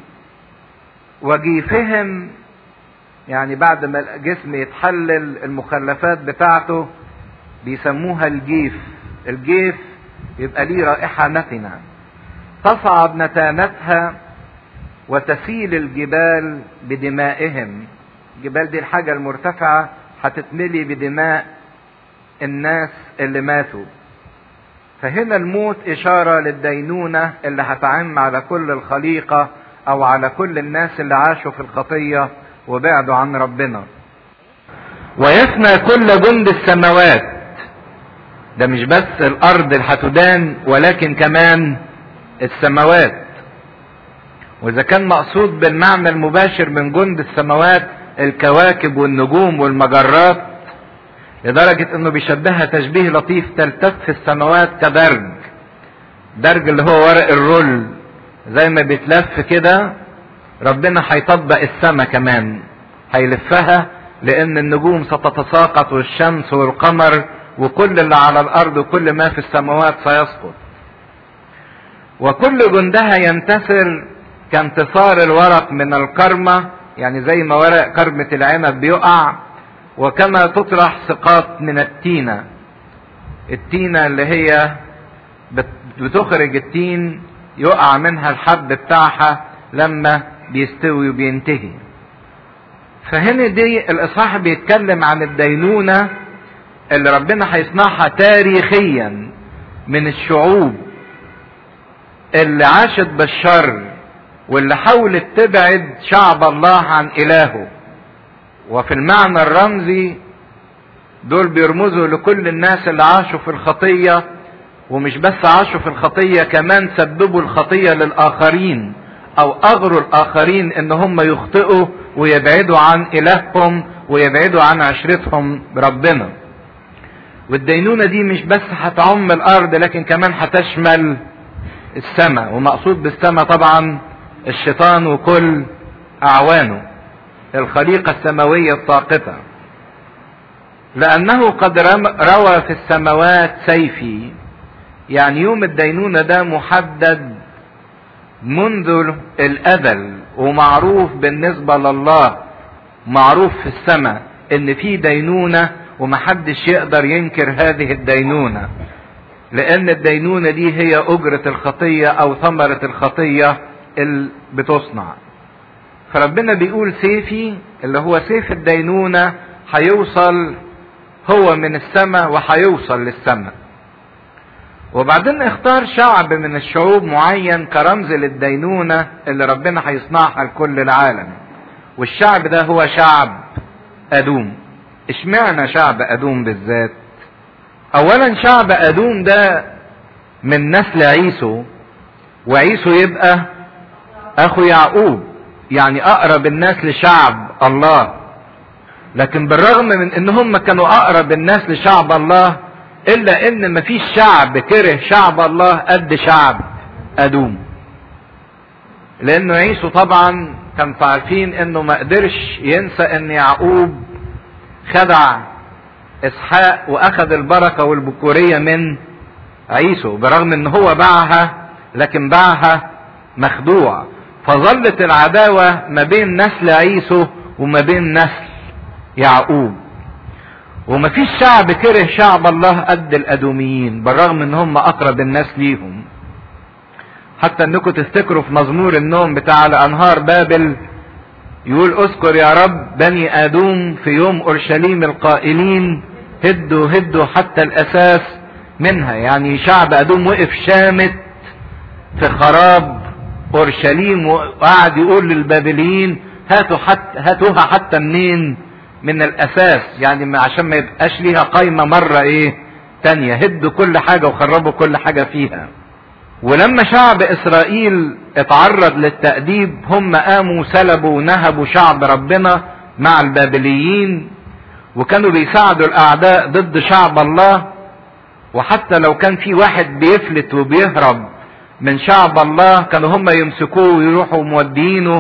B: وجيفهم يعني بعد ما الجسم يتحلل المخلفات بتاعته بيسموها الجيف الجيف يبقى ليه رائحة نتنة تصعد نتانتها وتسيل الجبال بدمائهم الجبال دي الحاجة المرتفعة هتتملي بدماء الناس اللي ماتوا فهنا الموت إشارة للدينونة اللي هتعم على كل الخليقة أو على كل الناس اللي عاشوا في الخطية وبعدوا عن ربنا ويفنى كل جند السماوات ده مش بس الأرض اللي هتدان ولكن كمان السماوات وإذا كان مقصود بالمعنى المباشر من جند السماوات الكواكب والنجوم والمجرات لدرجة انه بيشبهها تشبيه لطيف تلتف السماوات كدرج درج اللي هو ورق الرول زي ما بيتلف كده ربنا هيطبق السما كمان هيلفها لان النجوم ستتساقط والشمس والقمر وكل اللي على الارض وكل ما في السماوات سيسقط وكل جندها ينتثر كانتصار الورق من الكرمة يعني زي ما ورق كرمة العنب بيقع وكما تطرح سقاط من التينة التينة اللي هي بتخرج التين يقع منها الحب بتاعها لما بيستوي وبينتهي فهنا دي الاصحاح بيتكلم عن الدينونة اللي ربنا هيصنعها تاريخيا من الشعوب اللي عاشت بالشر واللي حاولت تبعد شعب الله عن الهه وفي المعنى الرمزي دول بيرمزوا لكل الناس اللي عاشوا في الخطية ومش بس عاشوا في الخطية كمان سببوا الخطية للآخرين أو أغروا الآخرين إن هم يخطئوا ويبعدوا عن إلههم ويبعدوا عن عشرتهم بربنا والدينونة دي مش بس هتعم الأرض لكن كمان هتشمل السماء ومقصود بالسماء طبعا الشيطان وكل أعوانه الخليقة السماوية الساقطة لأنه قد روى في السماوات سيفي يعني يوم الدينونة ده محدد منذ الأزل ومعروف بالنسبة لله معروف في السماء إن في دينونة ومحدش يقدر ينكر هذه الدينونة لأن الدينونة دي هي أجرة الخطية أو ثمرة الخطية اللي بتصنع فربنا بيقول سيفي اللي هو سيف الدينونة هيوصل هو من السماء وهيوصل للسماء وبعدين اختار شعب من الشعوب معين كرمز للدينونة اللي ربنا هيصنعها لكل العالم والشعب ده هو شعب أدوم اشمعنى شعب أدوم بالذات أولا شعب أدوم ده من نسل عيسو وعيسو يبقى أخو يعقوب يعني اقرب الناس لشعب الله لكن بالرغم من ان هم كانوا اقرب الناس لشعب الله الا ان مفيش شعب كره شعب الله قد شعب ادوم لانه عيسو طبعا كان عارفين انه ما قدرش ينسى ان يعقوب خدع اسحاق واخذ البركه والبكوريه من عيسو برغم ان هو باعها لكن باعها مخدوع فظلت العداوة ما بين نسل عيسو وما بين نسل يعقوب ومفيش شعب كره شعب الله قد الأدوميين بالرغم ان هم أقرب الناس ليهم حتى انكم تفتكروا في مزمور النوم بتاع الأنهار بابل يقول اذكر يا رب بني آدوم في يوم أورشليم القائلين هدوا هدوا حتى الأساس منها يعني شعب أدوم وقف شامت في خراب اورشليم وقعد يقول للبابليين هاتوا حتى هاتوها حتى منين من الاساس يعني عشان ما يبقاش ليها قايمه مره ايه تانية هدوا كل حاجه وخربوا كل حاجه فيها ولما شعب اسرائيل اتعرض للتأديب هم قاموا سلبوا ونهبوا شعب ربنا مع البابليين وكانوا بيساعدوا الاعداء ضد شعب الله وحتى لو كان في واحد بيفلت وبيهرب من شعب الله كانوا هم يمسكوه ويروحوا مودينه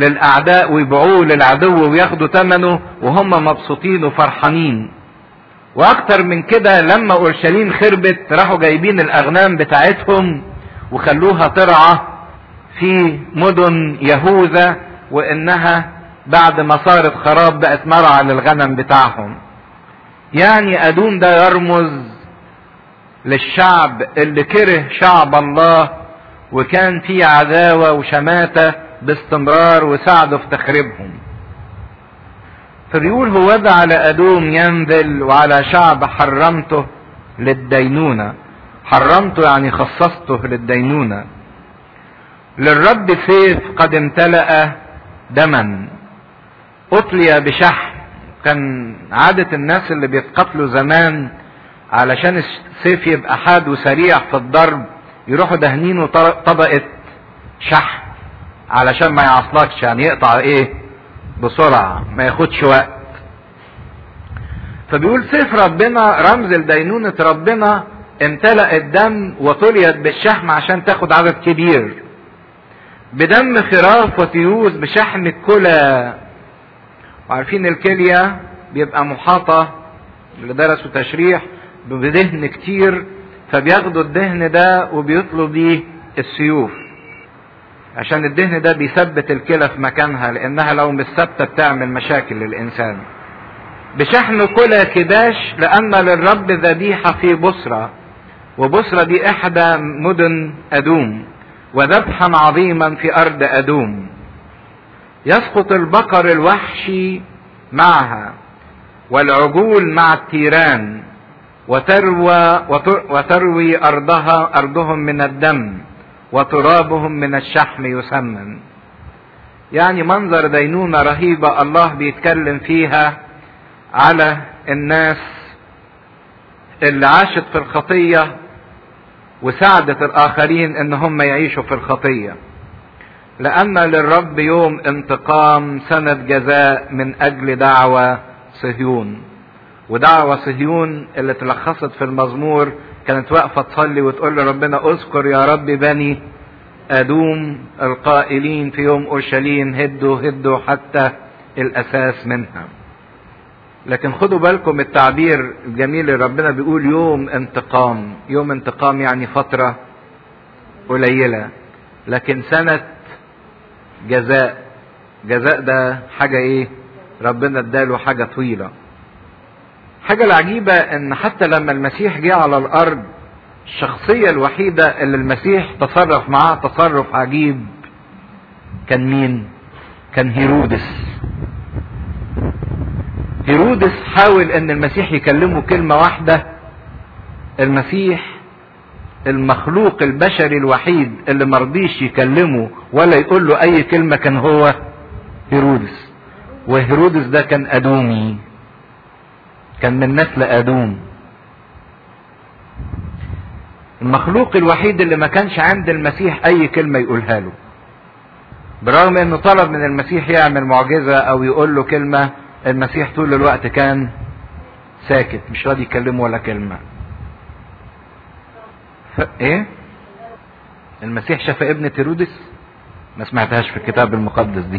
B: للاعداء ويبيعوه للعدو وياخدوا ثمنه وهم مبسوطين وفرحانين واكتر من كده لما اورشليم خربت راحوا جايبين الاغنام بتاعتهم وخلوها ترعى في مدن يهوذا وانها بعد ما صارت خراب بقت مرعى للغنم بتاعهم يعني ادوم ده يرمز للشعب اللي كره شعب الله وكان فيه عداوة وشماتة باستمرار وساعدوا في تخريبهم فبيقول هو ده على أدوم ينزل وعلى شعب حرمته للدينونة حرمته يعني خصصته للدينونة للرب سيف قد امتلأ دما أطلي بشحم كان عادة الناس اللي بيتقتلوا زمان علشان السيف يبقى حاد وسريع في الضرب يروحوا دهنينه طبقة شحم علشان ما يعصلكش يعني يقطع ايه بسرعة ما ياخدش وقت فبيقول سيف ربنا رمز لدينونة ربنا امتلأ الدم وطليت بالشحم عشان تاخد عدد كبير بدم خراف وتيوس بشحم الكلى وعارفين الكلية بيبقى محاطة اللي درسوا تشريح بدهن كتير فبياخدوا الدهن ده وبيطلوا بيه السيوف عشان الدهن ده بيثبت الكلى في مكانها لانها لو مش ثابته بتعمل مشاكل للانسان بشحن كلى كباش لان للرب ذبيحه في بصرى وبصرى دي احدى مدن ادوم وذبحا عظيما في ارض ادوم يسقط البقر الوحشي معها والعجول مع التيران وتروى وتروي ارضها ارضهم من الدم وترابهم من الشحم يسمن يعني منظر دينونة رهيبة الله بيتكلم فيها على الناس اللي عاشت في الخطية وساعدت الآخرين إن هم يعيشوا في الخطية لأن للرب يوم انتقام سنة جزاء من أجل دعوة صهيون ودعوة صهيون اللي تلخصت في المزمور كانت واقفة تصلي وتقول لربنا اذكر يا رب بني أدوم القائلين في يوم أورشليم هدوا هدوا حتى الأساس منها لكن خدوا بالكم التعبير الجميل اللي ربنا بيقول يوم انتقام يوم انتقام يعني فترة قليلة لكن سنة جزاء جزاء ده حاجة ايه ربنا اداله حاجة طويلة حاجة العجيبة ان حتى لما المسيح جه على الارض الشخصية الوحيدة اللي المسيح تصرف معاها تصرف عجيب كان مين كان هيرودس هيرودس حاول ان المسيح يكلمه كلمة واحدة المسيح المخلوق البشري الوحيد اللي مرضيش يكلمه ولا يقول له اي كلمة كان هو هيرودس وهيرودس ده كان ادومي كان من نسل ادوم المخلوق الوحيد اللي ما كانش عند المسيح اي كلمة يقولها له برغم انه طلب من المسيح يعمل معجزة او يقول له كلمة المسيح طول الوقت كان ساكت مش راضي يكلمه ولا كلمة ف... ايه المسيح شاف ابنة هيرودس ما سمعتهاش في الكتاب المقدس دي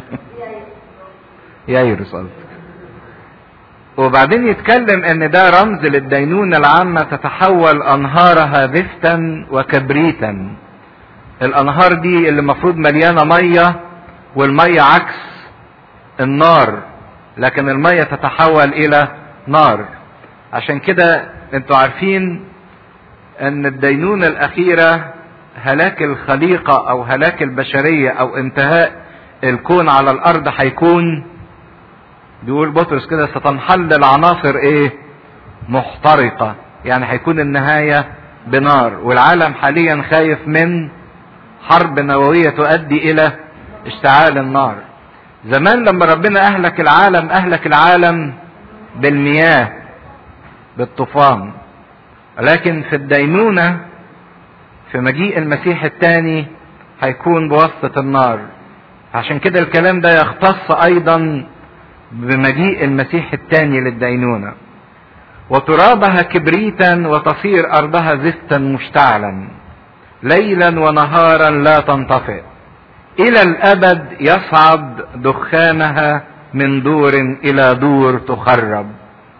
B: يايرس قصدك وبعدين يتكلم ان ده رمز للدينونة العامة تتحول انهارها زفتا وكبريتا الانهار دي اللي المفروض مليانة مية والمية عكس النار لكن المية تتحول الى نار عشان كده انتوا عارفين ان الدينونة الاخيرة هلاك الخليقة او هلاك البشرية او انتهاء الكون على الارض هيكون بيقول بطرس كده ستنحل العناصر ايه محترقة يعني هيكون النهاية بنار والعالم حاليا خايف من حرب نووية تؤدي الى اشتعال النار زمان لما ربنا اهلك العالم اهلك العالم بالمياه بالطوفان لكن في الدينونة في مجيء المسيح الثاني هيكون بواسطة النار عشان كده الكلام ده يختص ايضا بمجيء المسيح الثاني للدينونة وترابها كبريتا وتصير ارضها زفتا مشتعلا ليلا ونهارا لا تنطفئ الى الابد يصعد دخانها من دور الى دور تخرب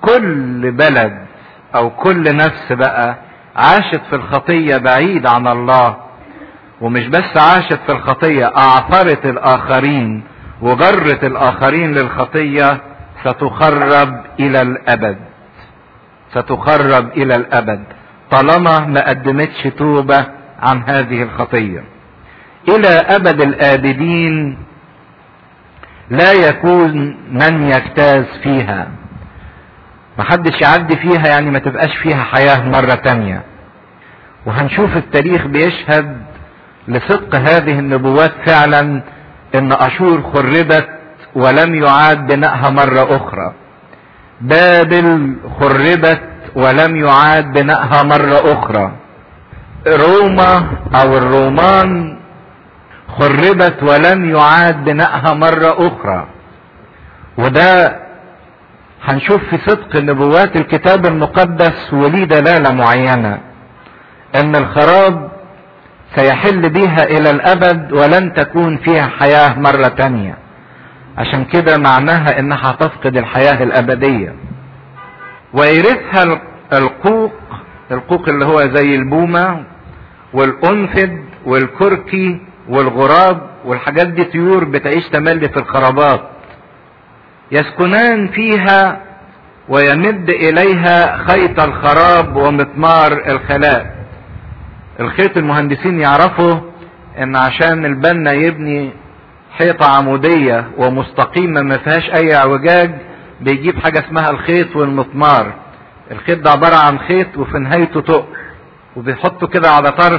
B: كل بلد او كل نفس بقى عاشت في الخطية بعيد عن الله ومش بس عاشت في الخطية اعثرت الاخرين وجرت الاخرين للخطية ستخرب الى الابد ستخرب الى الابد طالما ما قدمتش توبة عن هذه الخطية الى ابد الابدين لا يكون من يجتاز فيها محدش يعدي فيها يعني ما تبقاش فيها حياة مرة تانية وهنشوف التاريخ بيشهد لصدق هذه النبوات فعلا ان اشور خربت ولم يعاد بنائها مرة اخرى بابل خربت ولم يعاد بنائها مرة اخرى روما او الرومان خربت ولم يعاد بنائها مرة اخرى وده هنشوف في صدق نبوات الكتاب المقدس وليه دلالة معينة ان الخراب سيحل بها الى الابد ولن تكون فيها حياة مرة تانية عشان كده معناها انها هتفقد الحياة الابدية ويرثها القوق القوق اللي هو زي البومة والانفد والكركي والغراب والحاجات دي طيور بتعيش تملي في الخرابات يسكنان فيها ويمد اليها خيط الخراب ومطمار الخلاء الخيط المهندسين يعرفوا ان عشان البنا يبني حيطة عمودية ومستقيمة ما فيهاش اي اعوجاج بيجيب حاجة اسمها الخيط والمطمار الخيط ده عبارة عن خيط وفي نهايته تقل وبيحطه كده على طرف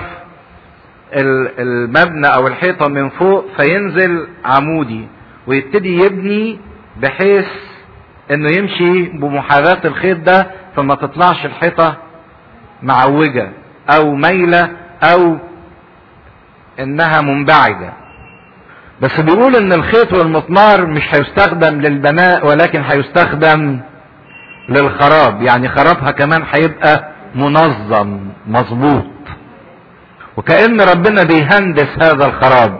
B: المبنى او الحيطة من فوق فينزل عمودي ويبتدي يبني بحيث انه يمشي بمحاذاة الخيط ده فما تطلعش الحيطة معوجة او مايلة او انها منبعجة بس بيقول ان الخيط والمطمار مش هيستخدم للبناء ولكن هيستخدم للخراب يعني خرابها كمان هيبقى منظم مظبوط وكأن ربنا بيهندس هذا الخراب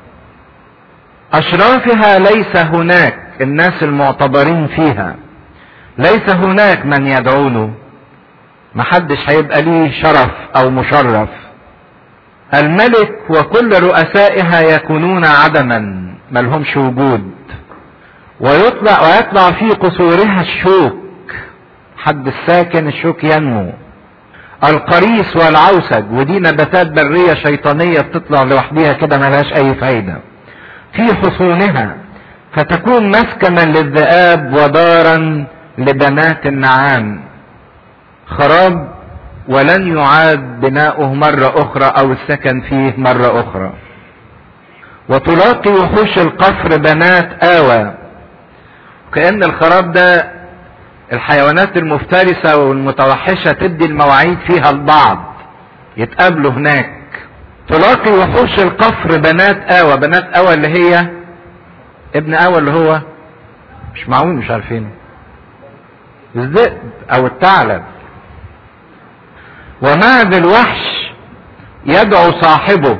B: اشرافها ليس هناك الناس المعتبرين فيها ليس هناك من يدعونه محدش هيبقى ليه شرف او مشرف الملك وكل رؤسائها يكونون عدما ملهمش وجود ويطلع ويطلع في قصورها الشوك حد الساكن الشوك ينمو القريص والعوسج ودي نباتات برية شيطانية بتطلع لوحدها كده ملهاش اي فايدة في حصونها فتكون مسكنا للذئاب ودارا لبنات النعام خراب ولن يعاد بناؤه مرة أخرى أو السكن فيه مرة أخرى وتلاقي وحوش القفر بنات آوى كأن الخراب ده الحيوانات المفترسة والمتوحشة تدي المواعيد فيها البعض يتقابلوا هناك تلاقي وحوش القفر بنات آوى بنات آوى اللي هي ابن آوى اللي هو مش معقول مش عارفين الذئب او الثعلب ومعد الوحش يدعو صاحبه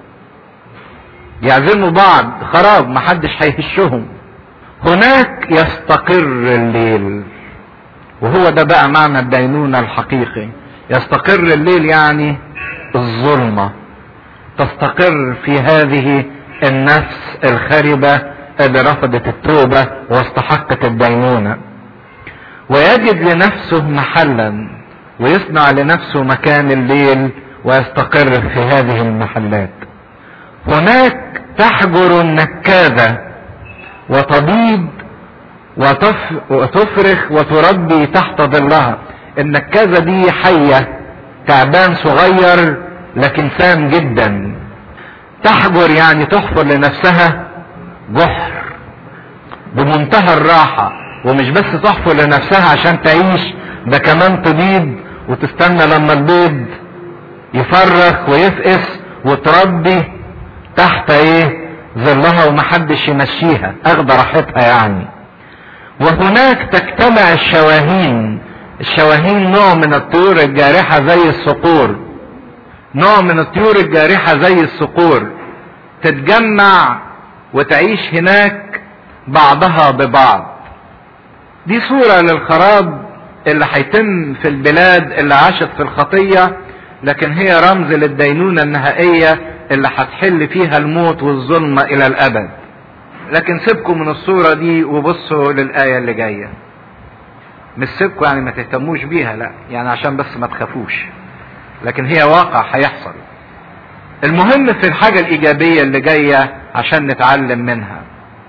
B: يعزموا بعض خراب محدش هيهشهم هناك يستقر الليل وهو ده بقى معنى الدينونة الحقيقي يستقر الليل يعني الظلمة تستقر في هذه النفس الخربة اللي رفضت التوبة واستحقت الدينونة ويجد لنفسه محلا ويصنع لنفسه مكان الليل ويستقر في هذه المحلات هناك تحجر النكاذة وتبيض وتف وتفرخ وتربي تحت ظلها النكاذة دي حية تعبان صغير لكن سام جدا تحجر يعني تحفر لنفسها جحر بمنتهى الراحة ومش بس تحفر لنفسها عشان تعيش ده كمان تبيض وتستنى لما البيض يفرخ ويفقس وتربي تحت ايه ظلها ومحدش يمشيها اخد راحتها يعني وهناك تجتمع الشواهين الشواهين نوع من الطيور الجارحة زي الصقور نوع من الطيور الجارحة زي الصقور تتجمع وتعيش هناك بعضها ببعض دي صورة للخراب اللي هيتم في البلاد اللي عاشت في الخطية لكن هي رمز للدينونة النهائية اللي هتحل فيها الموت والظلمة إلى الأبد لكن سيبكم من الصورة دي وبصوا للآية اللي جاية مش سيبكم يعني ما تهتموش بيها لا يعني عشان بس ما تخافوش لكن هي واقع هيحصل المهم في الحاجة الإيجابية اللي جاية عشان نتعلم منها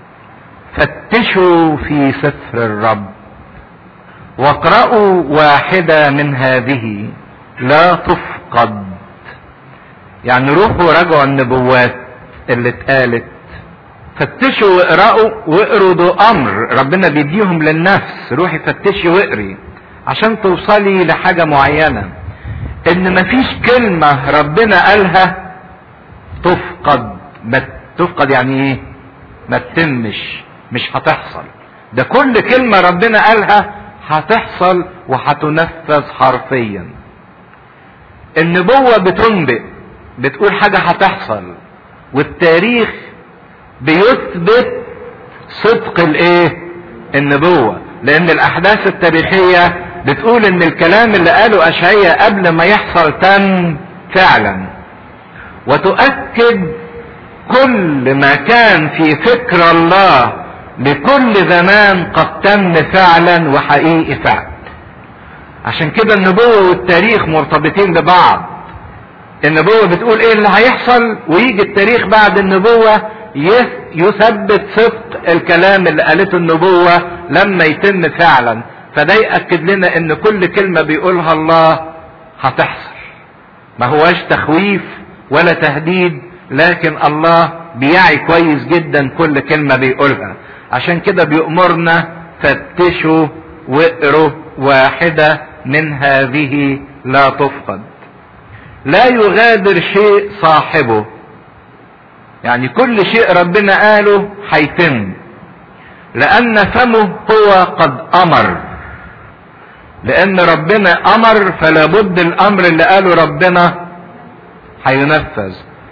B: فتشوا في سفر الرب واقرأوا واحدة من هذه لا تفقد يعني روحوا راجعوا النبوات اللي اتقالت فتشوا واقرأوا واقروا ده أمر ربنا بيديهم للنفس روحي فتشي واقري عشان توصلي لحاجة معينة إن مفيش كلمة ربنا قالها تفقد ما تفقد يعني إيه؟ ما تتمش مش هتحصل ده كل كلمة ربنا قالها هتحصل وهتنفذ حرفيا النبوة بتنبئ بتقول حاجة هتحصل والتاريخ بيثبت صدق الايه النبوة لان الاحداث التاريخية بتقول ان الكلام اللي قاله اشعياء قبل ما يحصل تم فعلا وتؤكد كل ما كان في فكر الله لكل زمان قد تم فعلا وحقيقي فعل عشان كده النبوة والتاريخ مرتبطين ببعض النبوة بتقول ايه اللي هيحصل ويجي التاريخ بعد النبوة يثبت صدق الكلام اللي قالته النبوة لما يتم فعلا فده يأكد لنا ان كل كلمة بيقولها الله هتحصل ما هواش تخويف ولا تهديد لكن الله بيعي كويس جدا كل كلمة بيقولها عشان كده بيأمرنا فتشوا واقروا واحدة من هذه لا تفقد لا يغادر شيء صاحبه يعني كل شيء ربنا قاله هيتم لأن فمه هو قد أمر لأن ربنا أمر فلا بد الأمر اللي قاله ربنا هينفذ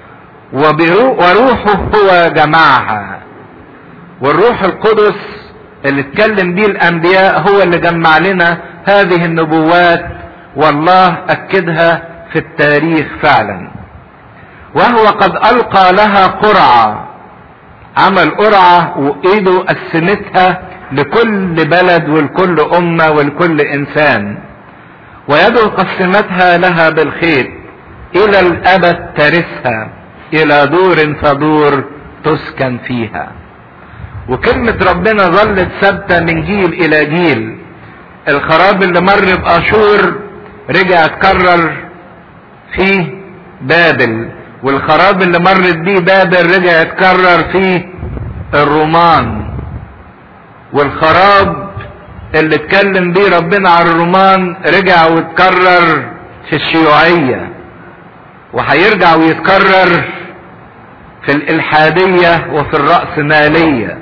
B: وروحه هو جمعها والروح القدس اللي اتكلم بيه الأنبياء هو اللي جمع لنا هذه النبوات والله أكدها في التاريخ فعلا وهو قد ألقى لها قرعة عمل قرعة وإيده قسمتها لكل بلد ولكل أمة ولكل إنسان ويده قسمتها لها بالخير إلى الأبد ترثها إلى دور فدور تسكن فيها وكلمة ربنا ظلت ثابتة من جيل إلى جيل الخراب اللي مر بأشور رجع اتكرر في بابل والخراب اللي مرت بيه بابل رجع يتكرر في الرومان والخراب اللي اتكلم بيه ربنا على الرومان رجع واتكرر في الشيوعية وهيرجع ويتكرر في الإلحادية وفي الرأسمالية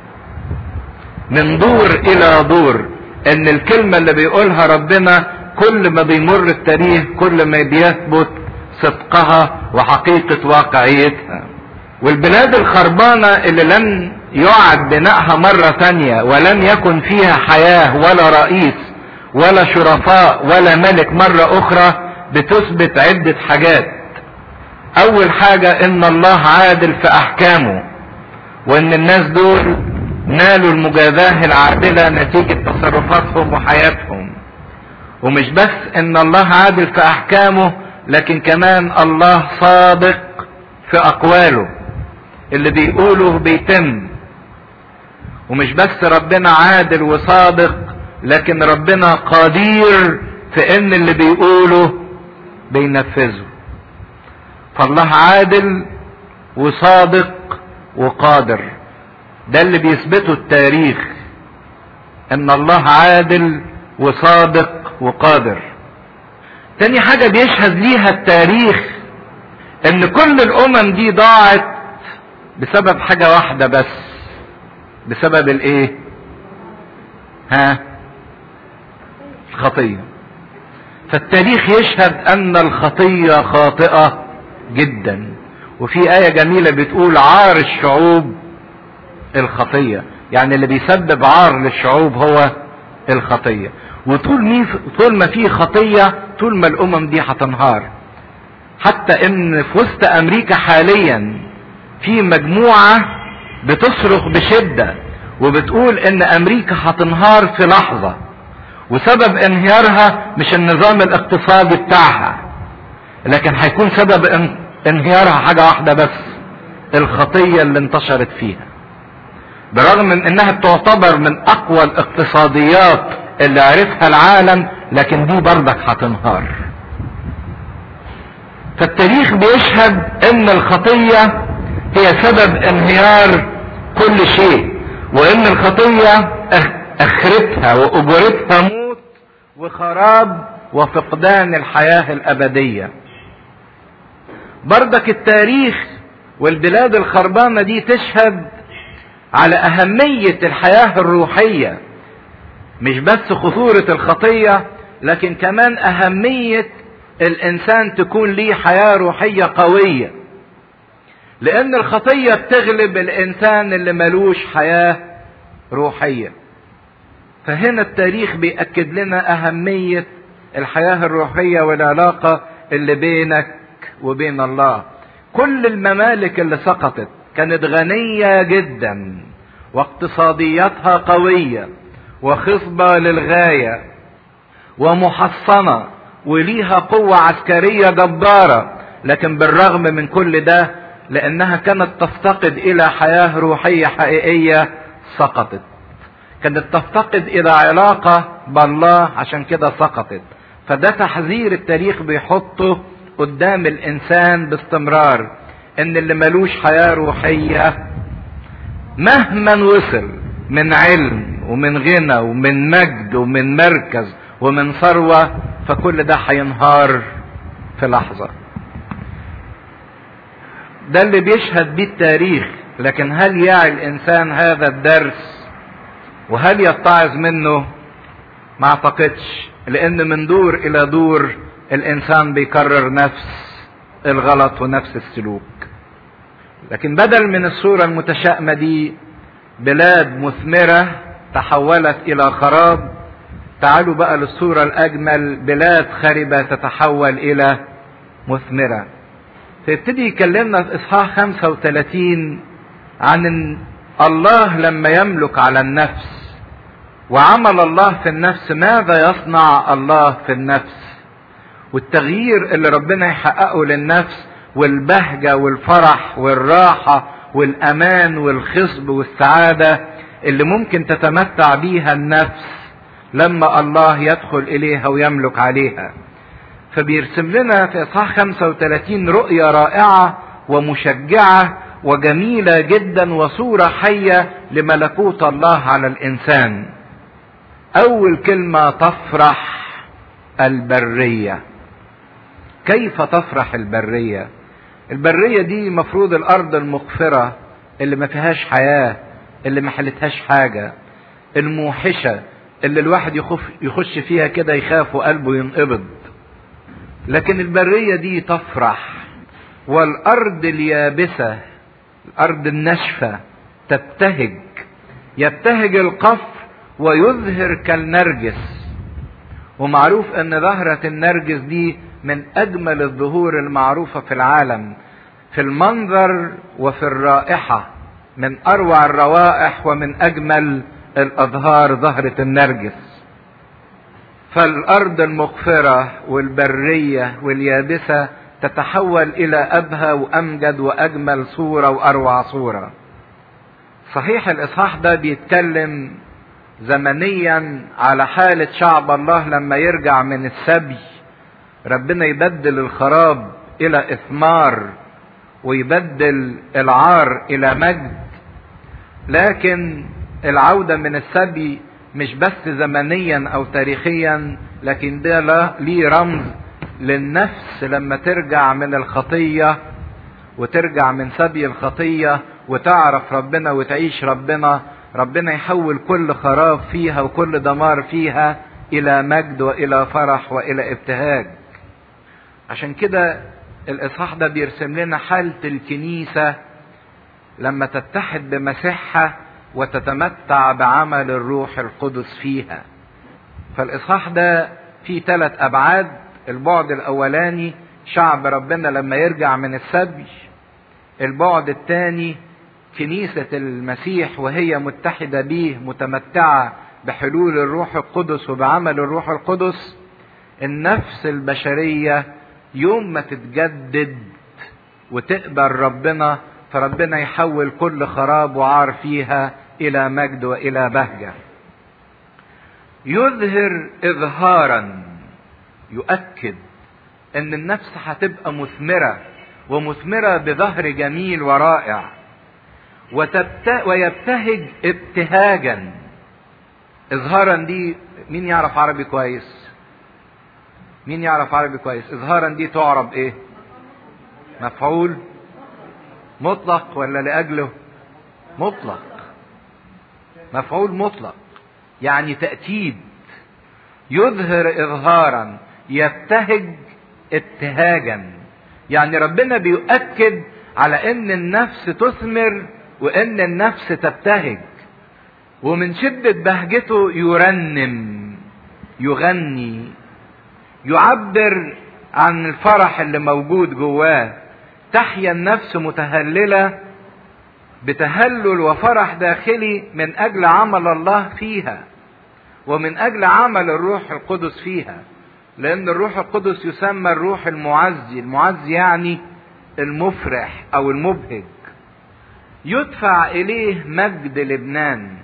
B: من دور إلى دور إن الكلمة اللي بيقولها ربنا كل ما بيمر التاريخ كل ما بيثبت صدقها وحقيقة واقعيتها والبلاد الخربانة اللي لم يعد بنائها مرة تانية ولم يكن فيها حياة ولا رئيس ولا شرفاء ولا ملك مرة أخرى بتثبت عدة حاجات أول حاجة إن الله عادل في أحكامه وإن الناس دول نالوا المجازاة العادلة نتيجة تصرفاتهم وحياتهم ومش بس إن الله عادل في أحكامه لكن كمان الله صادق في اقواله اللي بيقوله بيتم ومش بس ربنا عادل وصادق لكن ربنا قدير في ان اللي بيقوله بينفذه فالله عادل وصادق وقادر ده اللي بيثبته التاريخ ان الله عادل وصادق وقادر تاني حاجة بيشهد ليها التاريخ ان كل الامم دي ضاعت بسبب حاجة واحدة بس بسبب الايه ها الخطية فالتاريخ يشهد ان الخطية خاطئة جدا وفي آية جميلة بتقول عار الشعوب الخطية يعني اللي بيسبب عار للشعوب هو الخطيه وطول مي طول ما في خطيه طول ما الامم دي هتنهار حتى ان في وسط امريكا حاليا في مجموعه بتصرخ بشده وبتقول ان امريكا هتنهار في لحظه وسبب انهيارها مش النظام الاقتصادي بتاعها لكن هيكون سبب انهيارها حاجه واحده بس الخطيه اللي انتشرت فيها برغم من انها تعتبر من اقوى الاقتصاديات اللي عرفها العالم لكن دي برضك هتنهار فالتاريخ بيشهد ان الخطية هي سبب انهيار كل شيء وان الخطية اخرتها واجرتها موت وخراب وفقدان الحياة الابدية برضك التاريخ والبلاد الخربانة دي تشهد على أهمية الحياة الروحية مش بس خطورة الخطية لكن كمان أهمية الإنسان تكون ليه حياة روحية قوية لأن الخطية بتغلب الإنسان اللي ملوش حياة روحية فهنا التاريخ بيأكد لنا أهمية الحياة الروحية والعلاقة اللي بينك وبين الله كل الممالك اللي سقطت كانت غنية جدا واقتصادياتها قوية وخصبة للغاية ومحصنة وليها قوة عسكرية جبارة لكن بالرغم من كل ده لأنها كانت تفتقد إلى حياة روحية حقيقية سقطت كانت تفتقد إلى علاقة بالله عشان كده سقطت فده تحذير التاريخ بيحطه قدام الإنسان باستمرار ان اللي ملوش حياة روحية مهما وصل من علم ومن غنى ومن مجد ومن مركز ومن ثروة فكل ده هينهار في لحظة ده اللي بيشهد بيه التاريخ لكن هل يعي الانسان هذا الدرس وهل يتعظ منه ما اعتقدش لان من دور الى دور الانسان بيكرر نفس الغلط ونفس السلوك لكن بدل من الصورة المتشائمة دي بلاد مثمرة تحولت إلى خراب تعالوا بقى للصورة الأجمل بلاد خربة تتحول إلى مثمرة فيبتدي يكلمنا في إصحاح 35 عن إن الله لما يملك على النفس وعمل الله في النفس ماذا يصنع الله في النفس والتغيير اللي ربنا يحققه للنفس والبهجة والفرح والراحة والأمان والخصب والسعادة اللي ممكن تتمتع بيها النفس لما الله يدخل إليها ويملك عليها فبيرسم لنا في إصحاح 35 رؤية رائعة ومشجعة وجميلة جدا وصورة حية لملكوت الله على الإنسان أول كلمة تفرح البرية كيف تفرح البرية البرية دي مفروض الأرض المقفرة اللي ما فيهاش حياة اللي ما حلتهاش حاجة الموحشة اللي الواحد يخف يخش فيها كده يخاف وقلبه ينقبض لكن البرية دي تفرح والأرض اليابسة الأرض الناشفة تبتهج يبتهج القفر ويظهر كالنرجس ومعروف ان زهرة النرجس دي من اجمل الزهور المعروفة في العالم في المنظر وفي الرائحة من اروع الروائح ومن اجمل الازهار زهرة النرجس فالارض المغفرة والبرية واليابسة تتحول الى ابهى وامجد واجمل صورة واروع صورة صحيح الاصحاح ده بيتكلم زمنيا على حالة شعب الله لما يرجع من السبي ربنا يبدل الخراب الى اثمار ويبدل العار الى مجد لكن العودة من السبي مش بس زمنيا او تاريخيا لكن ده ليه رمز للنفس لما ترجع من الخطية وترجع من سبي الخطية وتعرف ربنا وتعيش ربنا ربنا يحول كل خراب فيها وكل دمار فيها الى مجد والى فرح والى ابتهاج عشان كده الاصحاح ده بيرسم لنا حالة الكنيسة لما تتحد بمسيحها وتتمتع بعمل الروح القدس فيها فالاصحاح ده فيه ثلاث ابعاد البعد الاولاني شعب ربنا لما يرجع من السبي البعد الثاني كنيسة المسيح وهي متحدة به متمتعة بحلول الروح القدس وبعمل الروح القدس النفس البشرية يوم ما تتجدد وتقبل ربنا فربنا يحول كل خراب وعار فيها إلى مجد وإلى بهجة يظهر إظهارا يؤكد ان النفس هتبقى مثمرة ومثمرة بظهر جميل ورائع وتبت... ويبتهج ابتهاجا اظهارا دي مين يعرف عربي كويس مين يعرف عربي كويس اظهارا دي تعرب ايه مفعول مطلق ولا لاجله مطلق مفعول مطلق يعني تأكيد يظهر إظهارا يبتهج ابتهاجا يعني ربنا بيؤكد على ان النفس تثمر وان النفس تبتهج ومن شدة بهجته يرنم يغني يعبر عن الفرح اللي موجود جواه تحيا النفس متهللة بتهلل وفرح داخلي من اجل عمل الله فيها ومن اجل عمل الروح القدس فيها لان الروح القدس يسمى الروح المعزي المعزي يعني المفرح او المبهج يدفع اليه مجد لبنان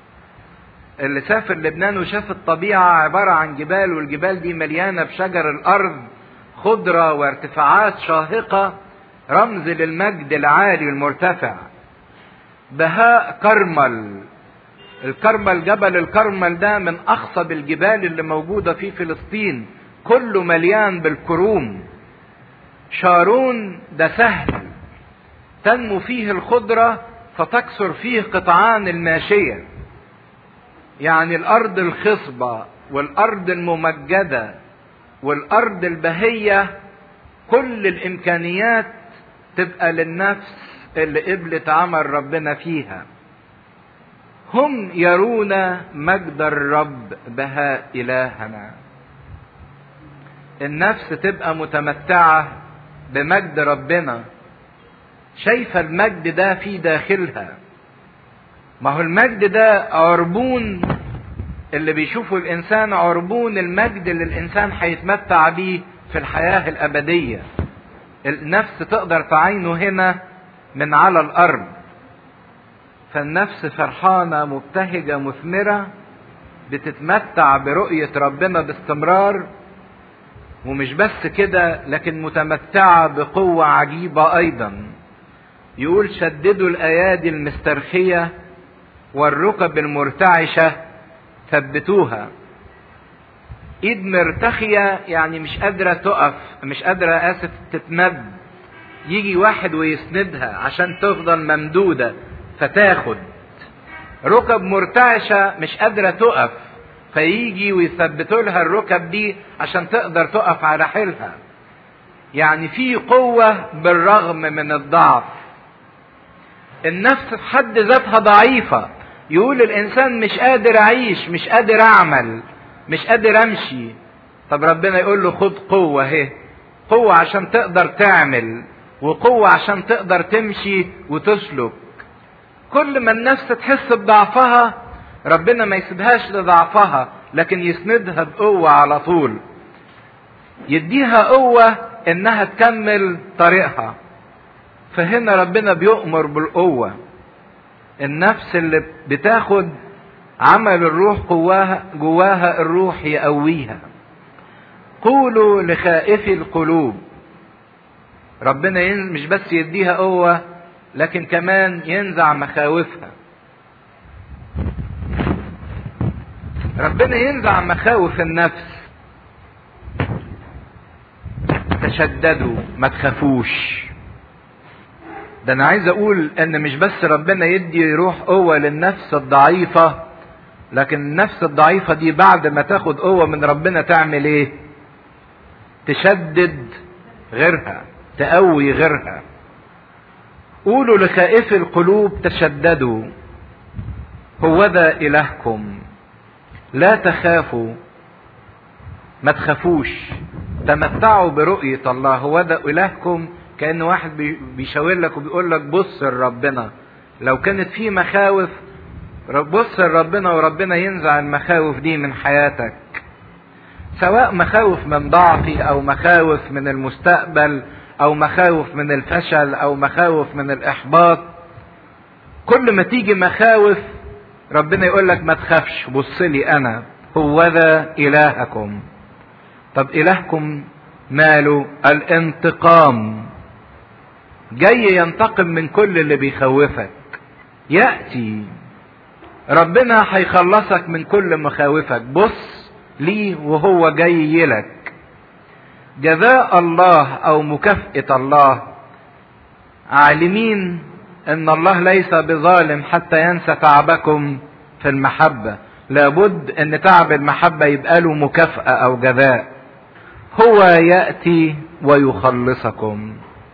B: اللي سافر لبنان وشاف الطبيعة عبارة عن جبال والجبال دي مليانة بشجر الأرض خضرة وارتفاعات شاهقة رمز للمجد العالي المرتفع بهاء كرمل الكرمل جبل الكرمل ده من أخصب الجبال اللي موجودة في فلسطين كله مليان بالكروم شارون ده سهل تنمو فيه الخضرة فتكثر فيه قطعان الماشية يعني الأرض الخصبة والأرض الممجدة والأرض البهية كل الإمكانيات تبقى للنفس اللي قبلت عمل ربنا فيها هم يرون مجد الرب بها إلهنا النفس تبقى متمتعة بمجد ربنا شايفة المجد ده في داخلها ما هو المجد ده عربون اللي بيشوفه الإنسان عربون المجد اللي الإنسان هيتمتع بيه في الحياة الأبدية النفس تقدر تعينه هنا من على الأرض فالنفس فرحانة مبتهجة مثمرة بتتمتع برؤية ربنا باستمرار ومش بس كده لكن متمتعة بقوة عجيبة أيضا يقول شددوا الأيادي المسترخية والركب المرتعشة ثبتوها ايد مرتخية يعني مش قادرة تقف مش قادرة اسف تتمد يجي واحد ويسندها عشان تفضل ممدودة فتاخد ركب مرتعشة مش قادرة تقف فيجي ويثبتوا لها الركب دي عشان تقدر تقف على حيلها يعني في قوة بالرغم من الضعف النفس في حد ذاتها ضعيفة يقول الإنسان مش قادر أعيش مش قادر أعمل مش قادر أمشي طب ربنا يقول له خد قوة اهي قوة عشان تقدر تعمل وقوة عشان تقدر تمشي وتسلك كل ما النفس تحس بضعفها ربنا ما يسيبهاش لضعفها لكن يسندها بقوة على طول يديها قوة انها تكمل طريقها فهنا ربنا بيؤمر بالقوة النفس اللي بتاخد عمل الروح جواها جواها الروح يقويها قولوا لخائفي القلوب ربنا مش بس يديها قوة لكن كمان ينزع مخاوفها ربنا ينزع مخاوف النفس تشددوا ما تخافوش ده انا عايز اقول ان مش بس ربنا يدي روح قوة للنفس الضعيفة لكن النفس الضعيفة دي بعد ما تاخد قوة من ربنا تعمل ايه تشدد غيرها تقوي غيرها قولوا لخائف القلوب تشددوا هو ذا إلهكم لا تخافوا ما تخافوش تمتعوا برؤية الله هو ده إلهكم كأن واحد بيشاور لك وبيقول لك بص لربنا لو كانت في مخاوف بص لربنا وربنا ينزع المخاوف دي من حياتك سواء مخاوف من ضعفي او مخاوف من المستقبل او مخاوف من الفشل او مخاوف من الاحباط كل ما تيجي مخاوف ربنا يقول لك ما تخافش بص لي انا هو ذا الهكم طب الهكم ماله الانتقام جاي ينتقم من كل اللي بيخوفك ياتي ربنا هيخلصك من كل مخاوفك بص ليه وهو جاي لك جزاء الله او مكافأة الله عالمين ان الله ليس بظالم حتى ينسى تعبكم في المحبة لابد ان تعب المحبة يبقى له مكافأة او جزاء هو يأتي ويخلصكم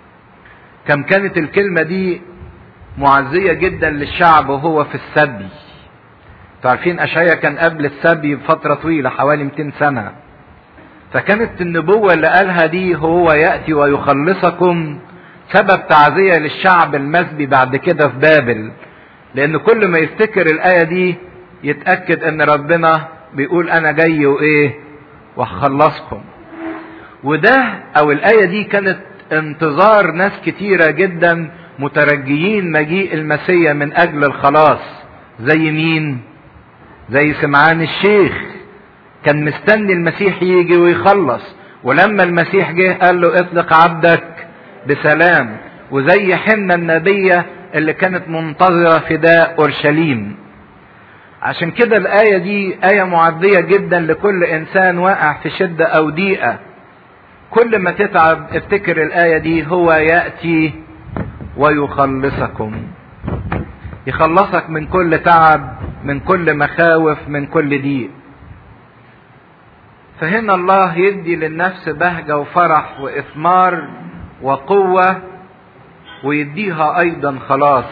B: كم كانت الكلمة دي معزية جدا للشعب وهو في السبي عارفين أشعيا كان قبل السبي بفترة طويلة حوالي 200 سنة فكانت النبوة اللي قالها دي هو يأتي ويخلصكم سبب تعزية للشعب المسبي بعد كده في بابل لأن كل ما يفتكر الآية دي يتأكد أن ربنا بيقول أنا جاي وإيه وهخلصكم وده أو الآية دي كانت انتظار ناس كتيرة جدا مترجيين مجيء المسيح من أجل الخلاص زي مين؟ زي سمعان الشيخ كان مستني المسيح يجي ويخلص ولما المسيح جه قال له اطلق عبدك بسلام وزي حنة النبية اللي كانت منتظرة فداء أورشليم عشان كده الآية دي آية معدية جدا لكل إنسان واقع في شدة أو ضيقة كل ما تتعب افتكر الآية دي هو يأتي ويخلصكم يخلصك من كل تعب من كل مخاوف من كل ضيق فهنا الله يدي للنفس بهجة وفرح وإثمار وقوة ويديها أيضا خلاص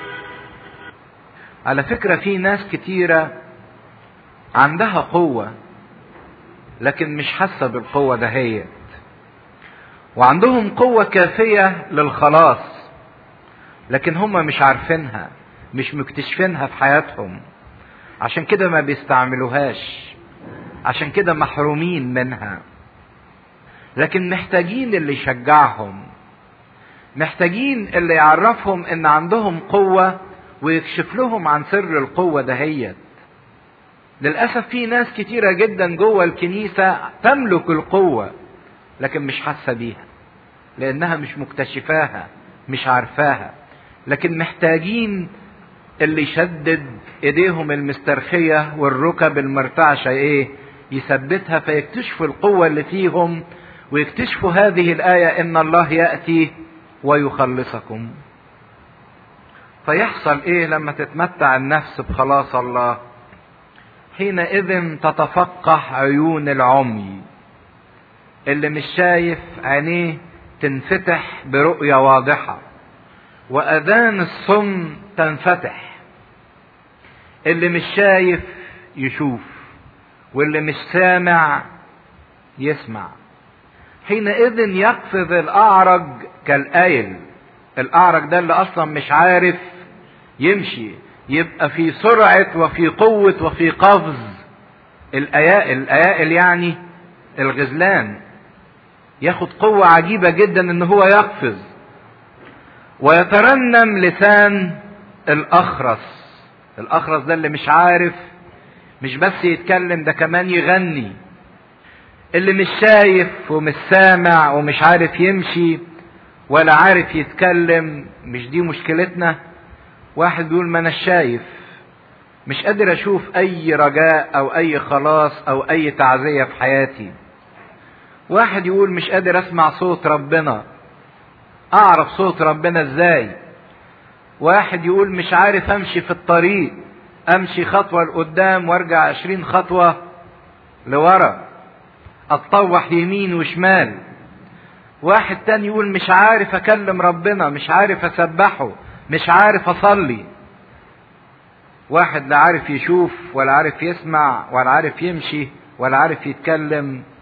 B: على فكرة في ناس كتيرة عندها قوة لكن مش حاسة بالقوة دهيت وعندهم قوة كافية للخلاص لكن هم مش عارفينها مش مكتشفينها في حياتهم عشان كده ما بيستعملوهاش عشان كده محرومين منها لكن محتاجين اللي يشجعهم محتاجين اللي يعرفهم ان عندهم قوة ويكشف لهم عن سر القوة دهيت للأسف في ناس كتيرة جدا جوه الكنيسة تملك القوة لكن مش حاسة بيها لأنها مش مكتشفاها مش عارفاها لكن محتاجين اللي يشدد ايديهم المسترخية والركب المرتعشة ايه يثبتها فيكتشفوا القوة اللي فيهم ويكتشفوا هذه الآية ان الله يأتي ويخلصكم فيحصل ايه لما تتمتع النفس بخلاص الله حينئذ تتفقح عيون العمي اللي مش شايف عينيه تنفتح برؤية واضحة وأذان الصم تنفتح اللي مش شايف يشوف واللي مش سامع يسمع حينئذ يقفز الأعرج كالآيل الأعرج ده اللي أصلا مش عارف يمشي يبقى في سرعة وفي قوة وفي قفز الأيائل الأيائل يعني الغزلان ياخد قوة عجيبة جدا ان هو يقفز ويترنم لسان الأخرس الأخرس ده اللي مش عارف مش بس يتكلم ده كمان يغني اللي مش شايف ومش سامع ومش عارف يمشي ولا عارف يتكلم مش دي مشكلتنا واحد بيقول ما انا شايف مش قادر اشوف اي رجاء او اي خلاص او اي تعزية في حياتي واحد يقول مش قادر اسمع صوت ربنا اعرف صوت ربنا ازاي واحد يقول مش عارف امشي في الطريق امشي خطوة لقدام وارجع عشرين خطوة لورا اتطوح يمين وشمال واحد تاني يقول مش عارف اكلم ربنا مش عارف اسبحه مش عارف اصلي واحد لا عارف يشوف ولا عارف يسمع ولا عارف يمشي ولا عارف يتكلم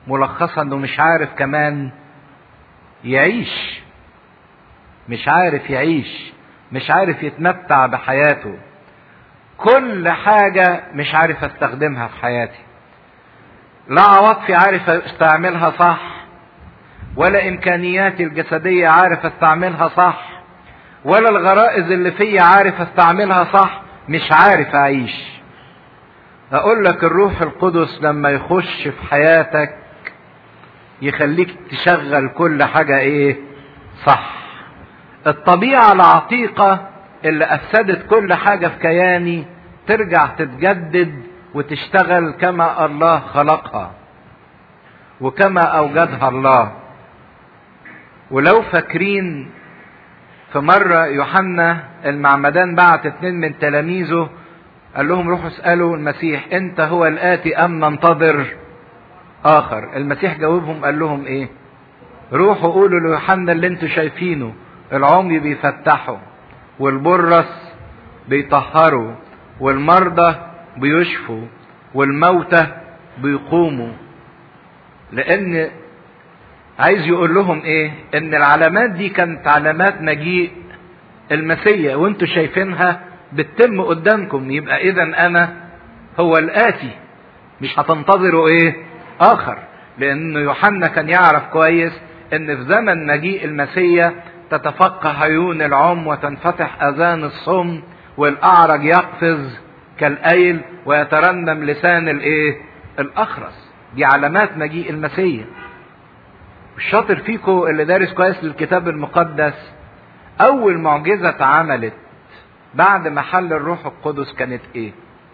B: ملخصة انه مش عارف كمان يعيش مش عارف يعيش مش عارف يتمتع بحياته كل حاجة مش عارف استخدمها في حياتي لا عواطفي عارف استعملها صح ولا امكانياتي الجسدية عارف استعملها صح ولا الغرائز اللي فيا عارف استعملها صح مش عارف اعيش اقول لك الروح القدس لما يخش في حياتك يخليك تشغل كل حاجة ايه صح الطبيعة العتيقة اللي افسدت كل حاجة في كياني ترجع تتجدد وتشتغل كما الله خلقها وكما اوجدها الله ولو فاكرين في مرة يوحنا المعمدان بعت اتنين من تلاميذه قال لهم روحوا اسألوا المسيح انت هو الاتي ام ننتظر اخر المسيح جاوبهم قال لهم ايه روحوا قولوا ليوحنا اللي انتوا شايفينه العمي بيفتحوا والبرص بيطهروا والمرضى بيشفوا والموتى بيقوموا لان عايز يقول لهم ايه ان العلامات دي كانت علامات مجيء المسيا وانتوا شايفينها بتتم قدامكم يبقى اذا انا هو الاتي مش هتنتظروا ايه اخر لان يوحنا كان يعرف كويس ان في زمن مجيء المسيا تتفقه عيون العم وتنفتح اذان الصم والاعرج يقفز كالايل ويترنم لسان الايه الاخرس دي علامات مجيء المسيا الشاطر فيكو اللي دارس كويس للكتاب المقدس اول معجزة اتعملت بعد ما حل الروح القدس كانت ايه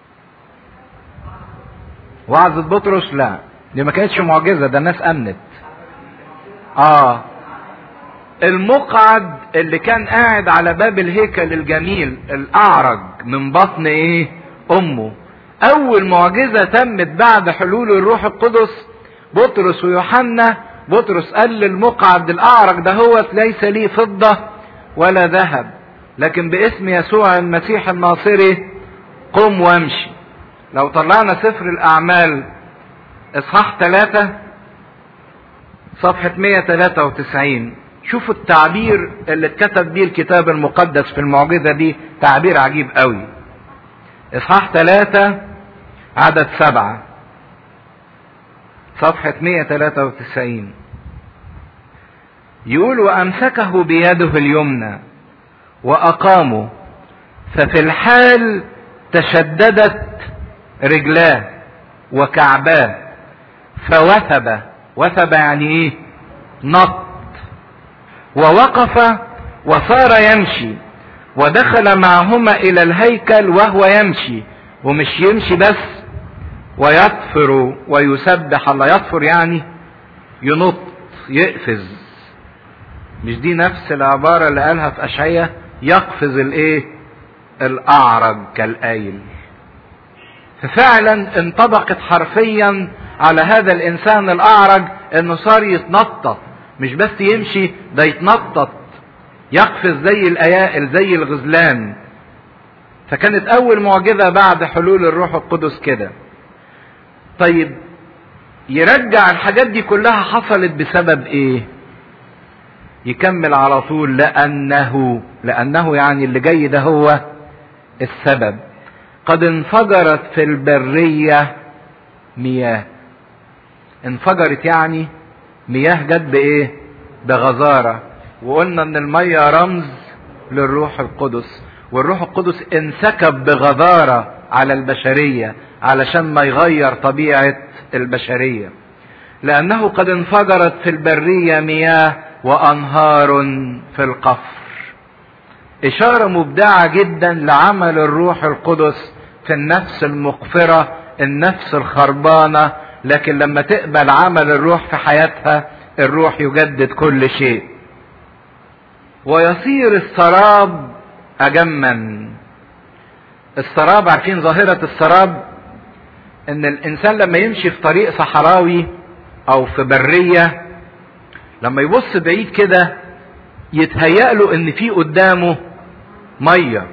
B: وعظة بطرس لا دي ما كانتش معجزة ده الناس امنت اه المقعد اللي كان قاعد على باب الهيكل الجميل الاعرج من بطن ايه امه اول معجزة تمت بعد حلول الروح القدس بطرس ويوحنا بطرس قال للمقعد الاعرج ده هو ليس لي فضة ولا ذهب لكن باسم يسوع المسيح الناصري قم وامشي لو طلعنا سفر الاعمال اصحاح ثلاثة صفحة 193 شوفوا التعبير اللي اتكتب بيه الكتاب المقدس في المعجزة دي تعبير عجيب قوي اصحاح ثلاثة عدد سبعة صفحة 193 يقول وأمسكه بيده اليمنى وأقامه ففي الحال تشددت رجلاه وكعباه فوثب وثب يعني ايه نط ووقف وصار يمشي ودخل معهما الى الهيكل وهو يمشي ومش يمشي بس ويطفر ويسبح الله يطفر يعني ينط يقفز مش دي نفس العبارة اللي قالها في أشعية يقفز الايه الأعرج كالآيل ففعلا انطبقت حرفيا على هذا الإنسان الأعرج إنه صار يتنطط مش بس يمشي ده يتنطط يقفز زي الأيائل زي الغزلان فكانت أول معجزة بعد حلول الروح القدس كده طيب يرجع الحاجات دي كلها حصلت بسبب ايه يكمل على طول لانه لانه يعني اللي جاي ده هو السبب قد انفجرت في البرية مياه انفجرت يعني مياه جت بايه بغزارة وقلنا ان المية رمز للروح القدس والروح القدس انسكب بغزارة على البشرية علشان ما يغير طبيعة البشرية لأنه قد انفجرت في البرية مياه وأنهار في القفر إشارة مبدعة جدا لعمل الروح القدس في النفس المقفرة النفس الخربانة لكن لما تقبل عمل الروح في حياتها الروح يجدد كل شيء ويصير السراب أجما السراب عارفين ظاهرة السراب ان الانسان لما يمشي في طريق صحراوي او في برية لما يبص بعيد كده يتهيأ له ان في قدامه مية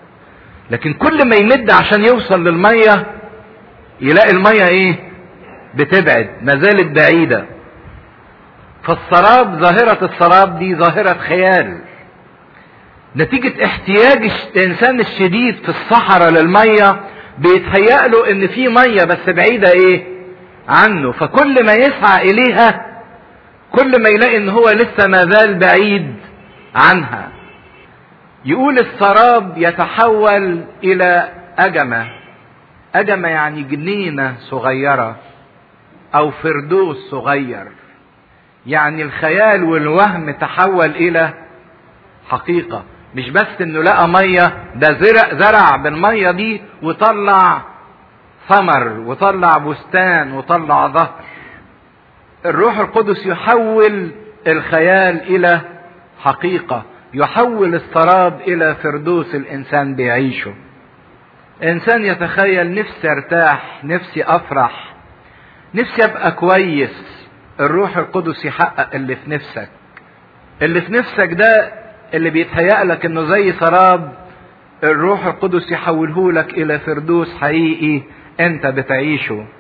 B: لكن كل ما يمد عشان يوصل للمية يلاقي المية ايه بتبعد ما زالت بعيدة فالسراب ظاهرة السراب دي ظاهرة خيال نتيجة احتياج الانسان الشديد في الصحراء للمية بيتهيأ له ان في مية بس بعيدة ايه عنه فكل ما يسعى اليها كل ما يلاقي ان هو لسه ما زال بعيد عنها يقول السراب يتحول الى اجمة اجمة يعني جنينة صغيرة او فردوس صغير يعني الخيال والوهم تحول الى حقيقة مش بس انه لقى مية ده زرع, زرع بالمية دي وطلع ثمر وطلع بستان وطلع ظهر الروح القدس يحول الخيال الى حقيقة يحول السراب الى فردوس الانسان بيعيشه انسان يتخيل نفسي ارتاح نفسي افرح نفسي ابقى كويس الروح القدس يحقق اللي في نفسك اللي في نفسك ده اللي بيتهيأ لك انه زي سراب الروح القدس يحوله لك الى فردوس حقيقي انت بتعيشه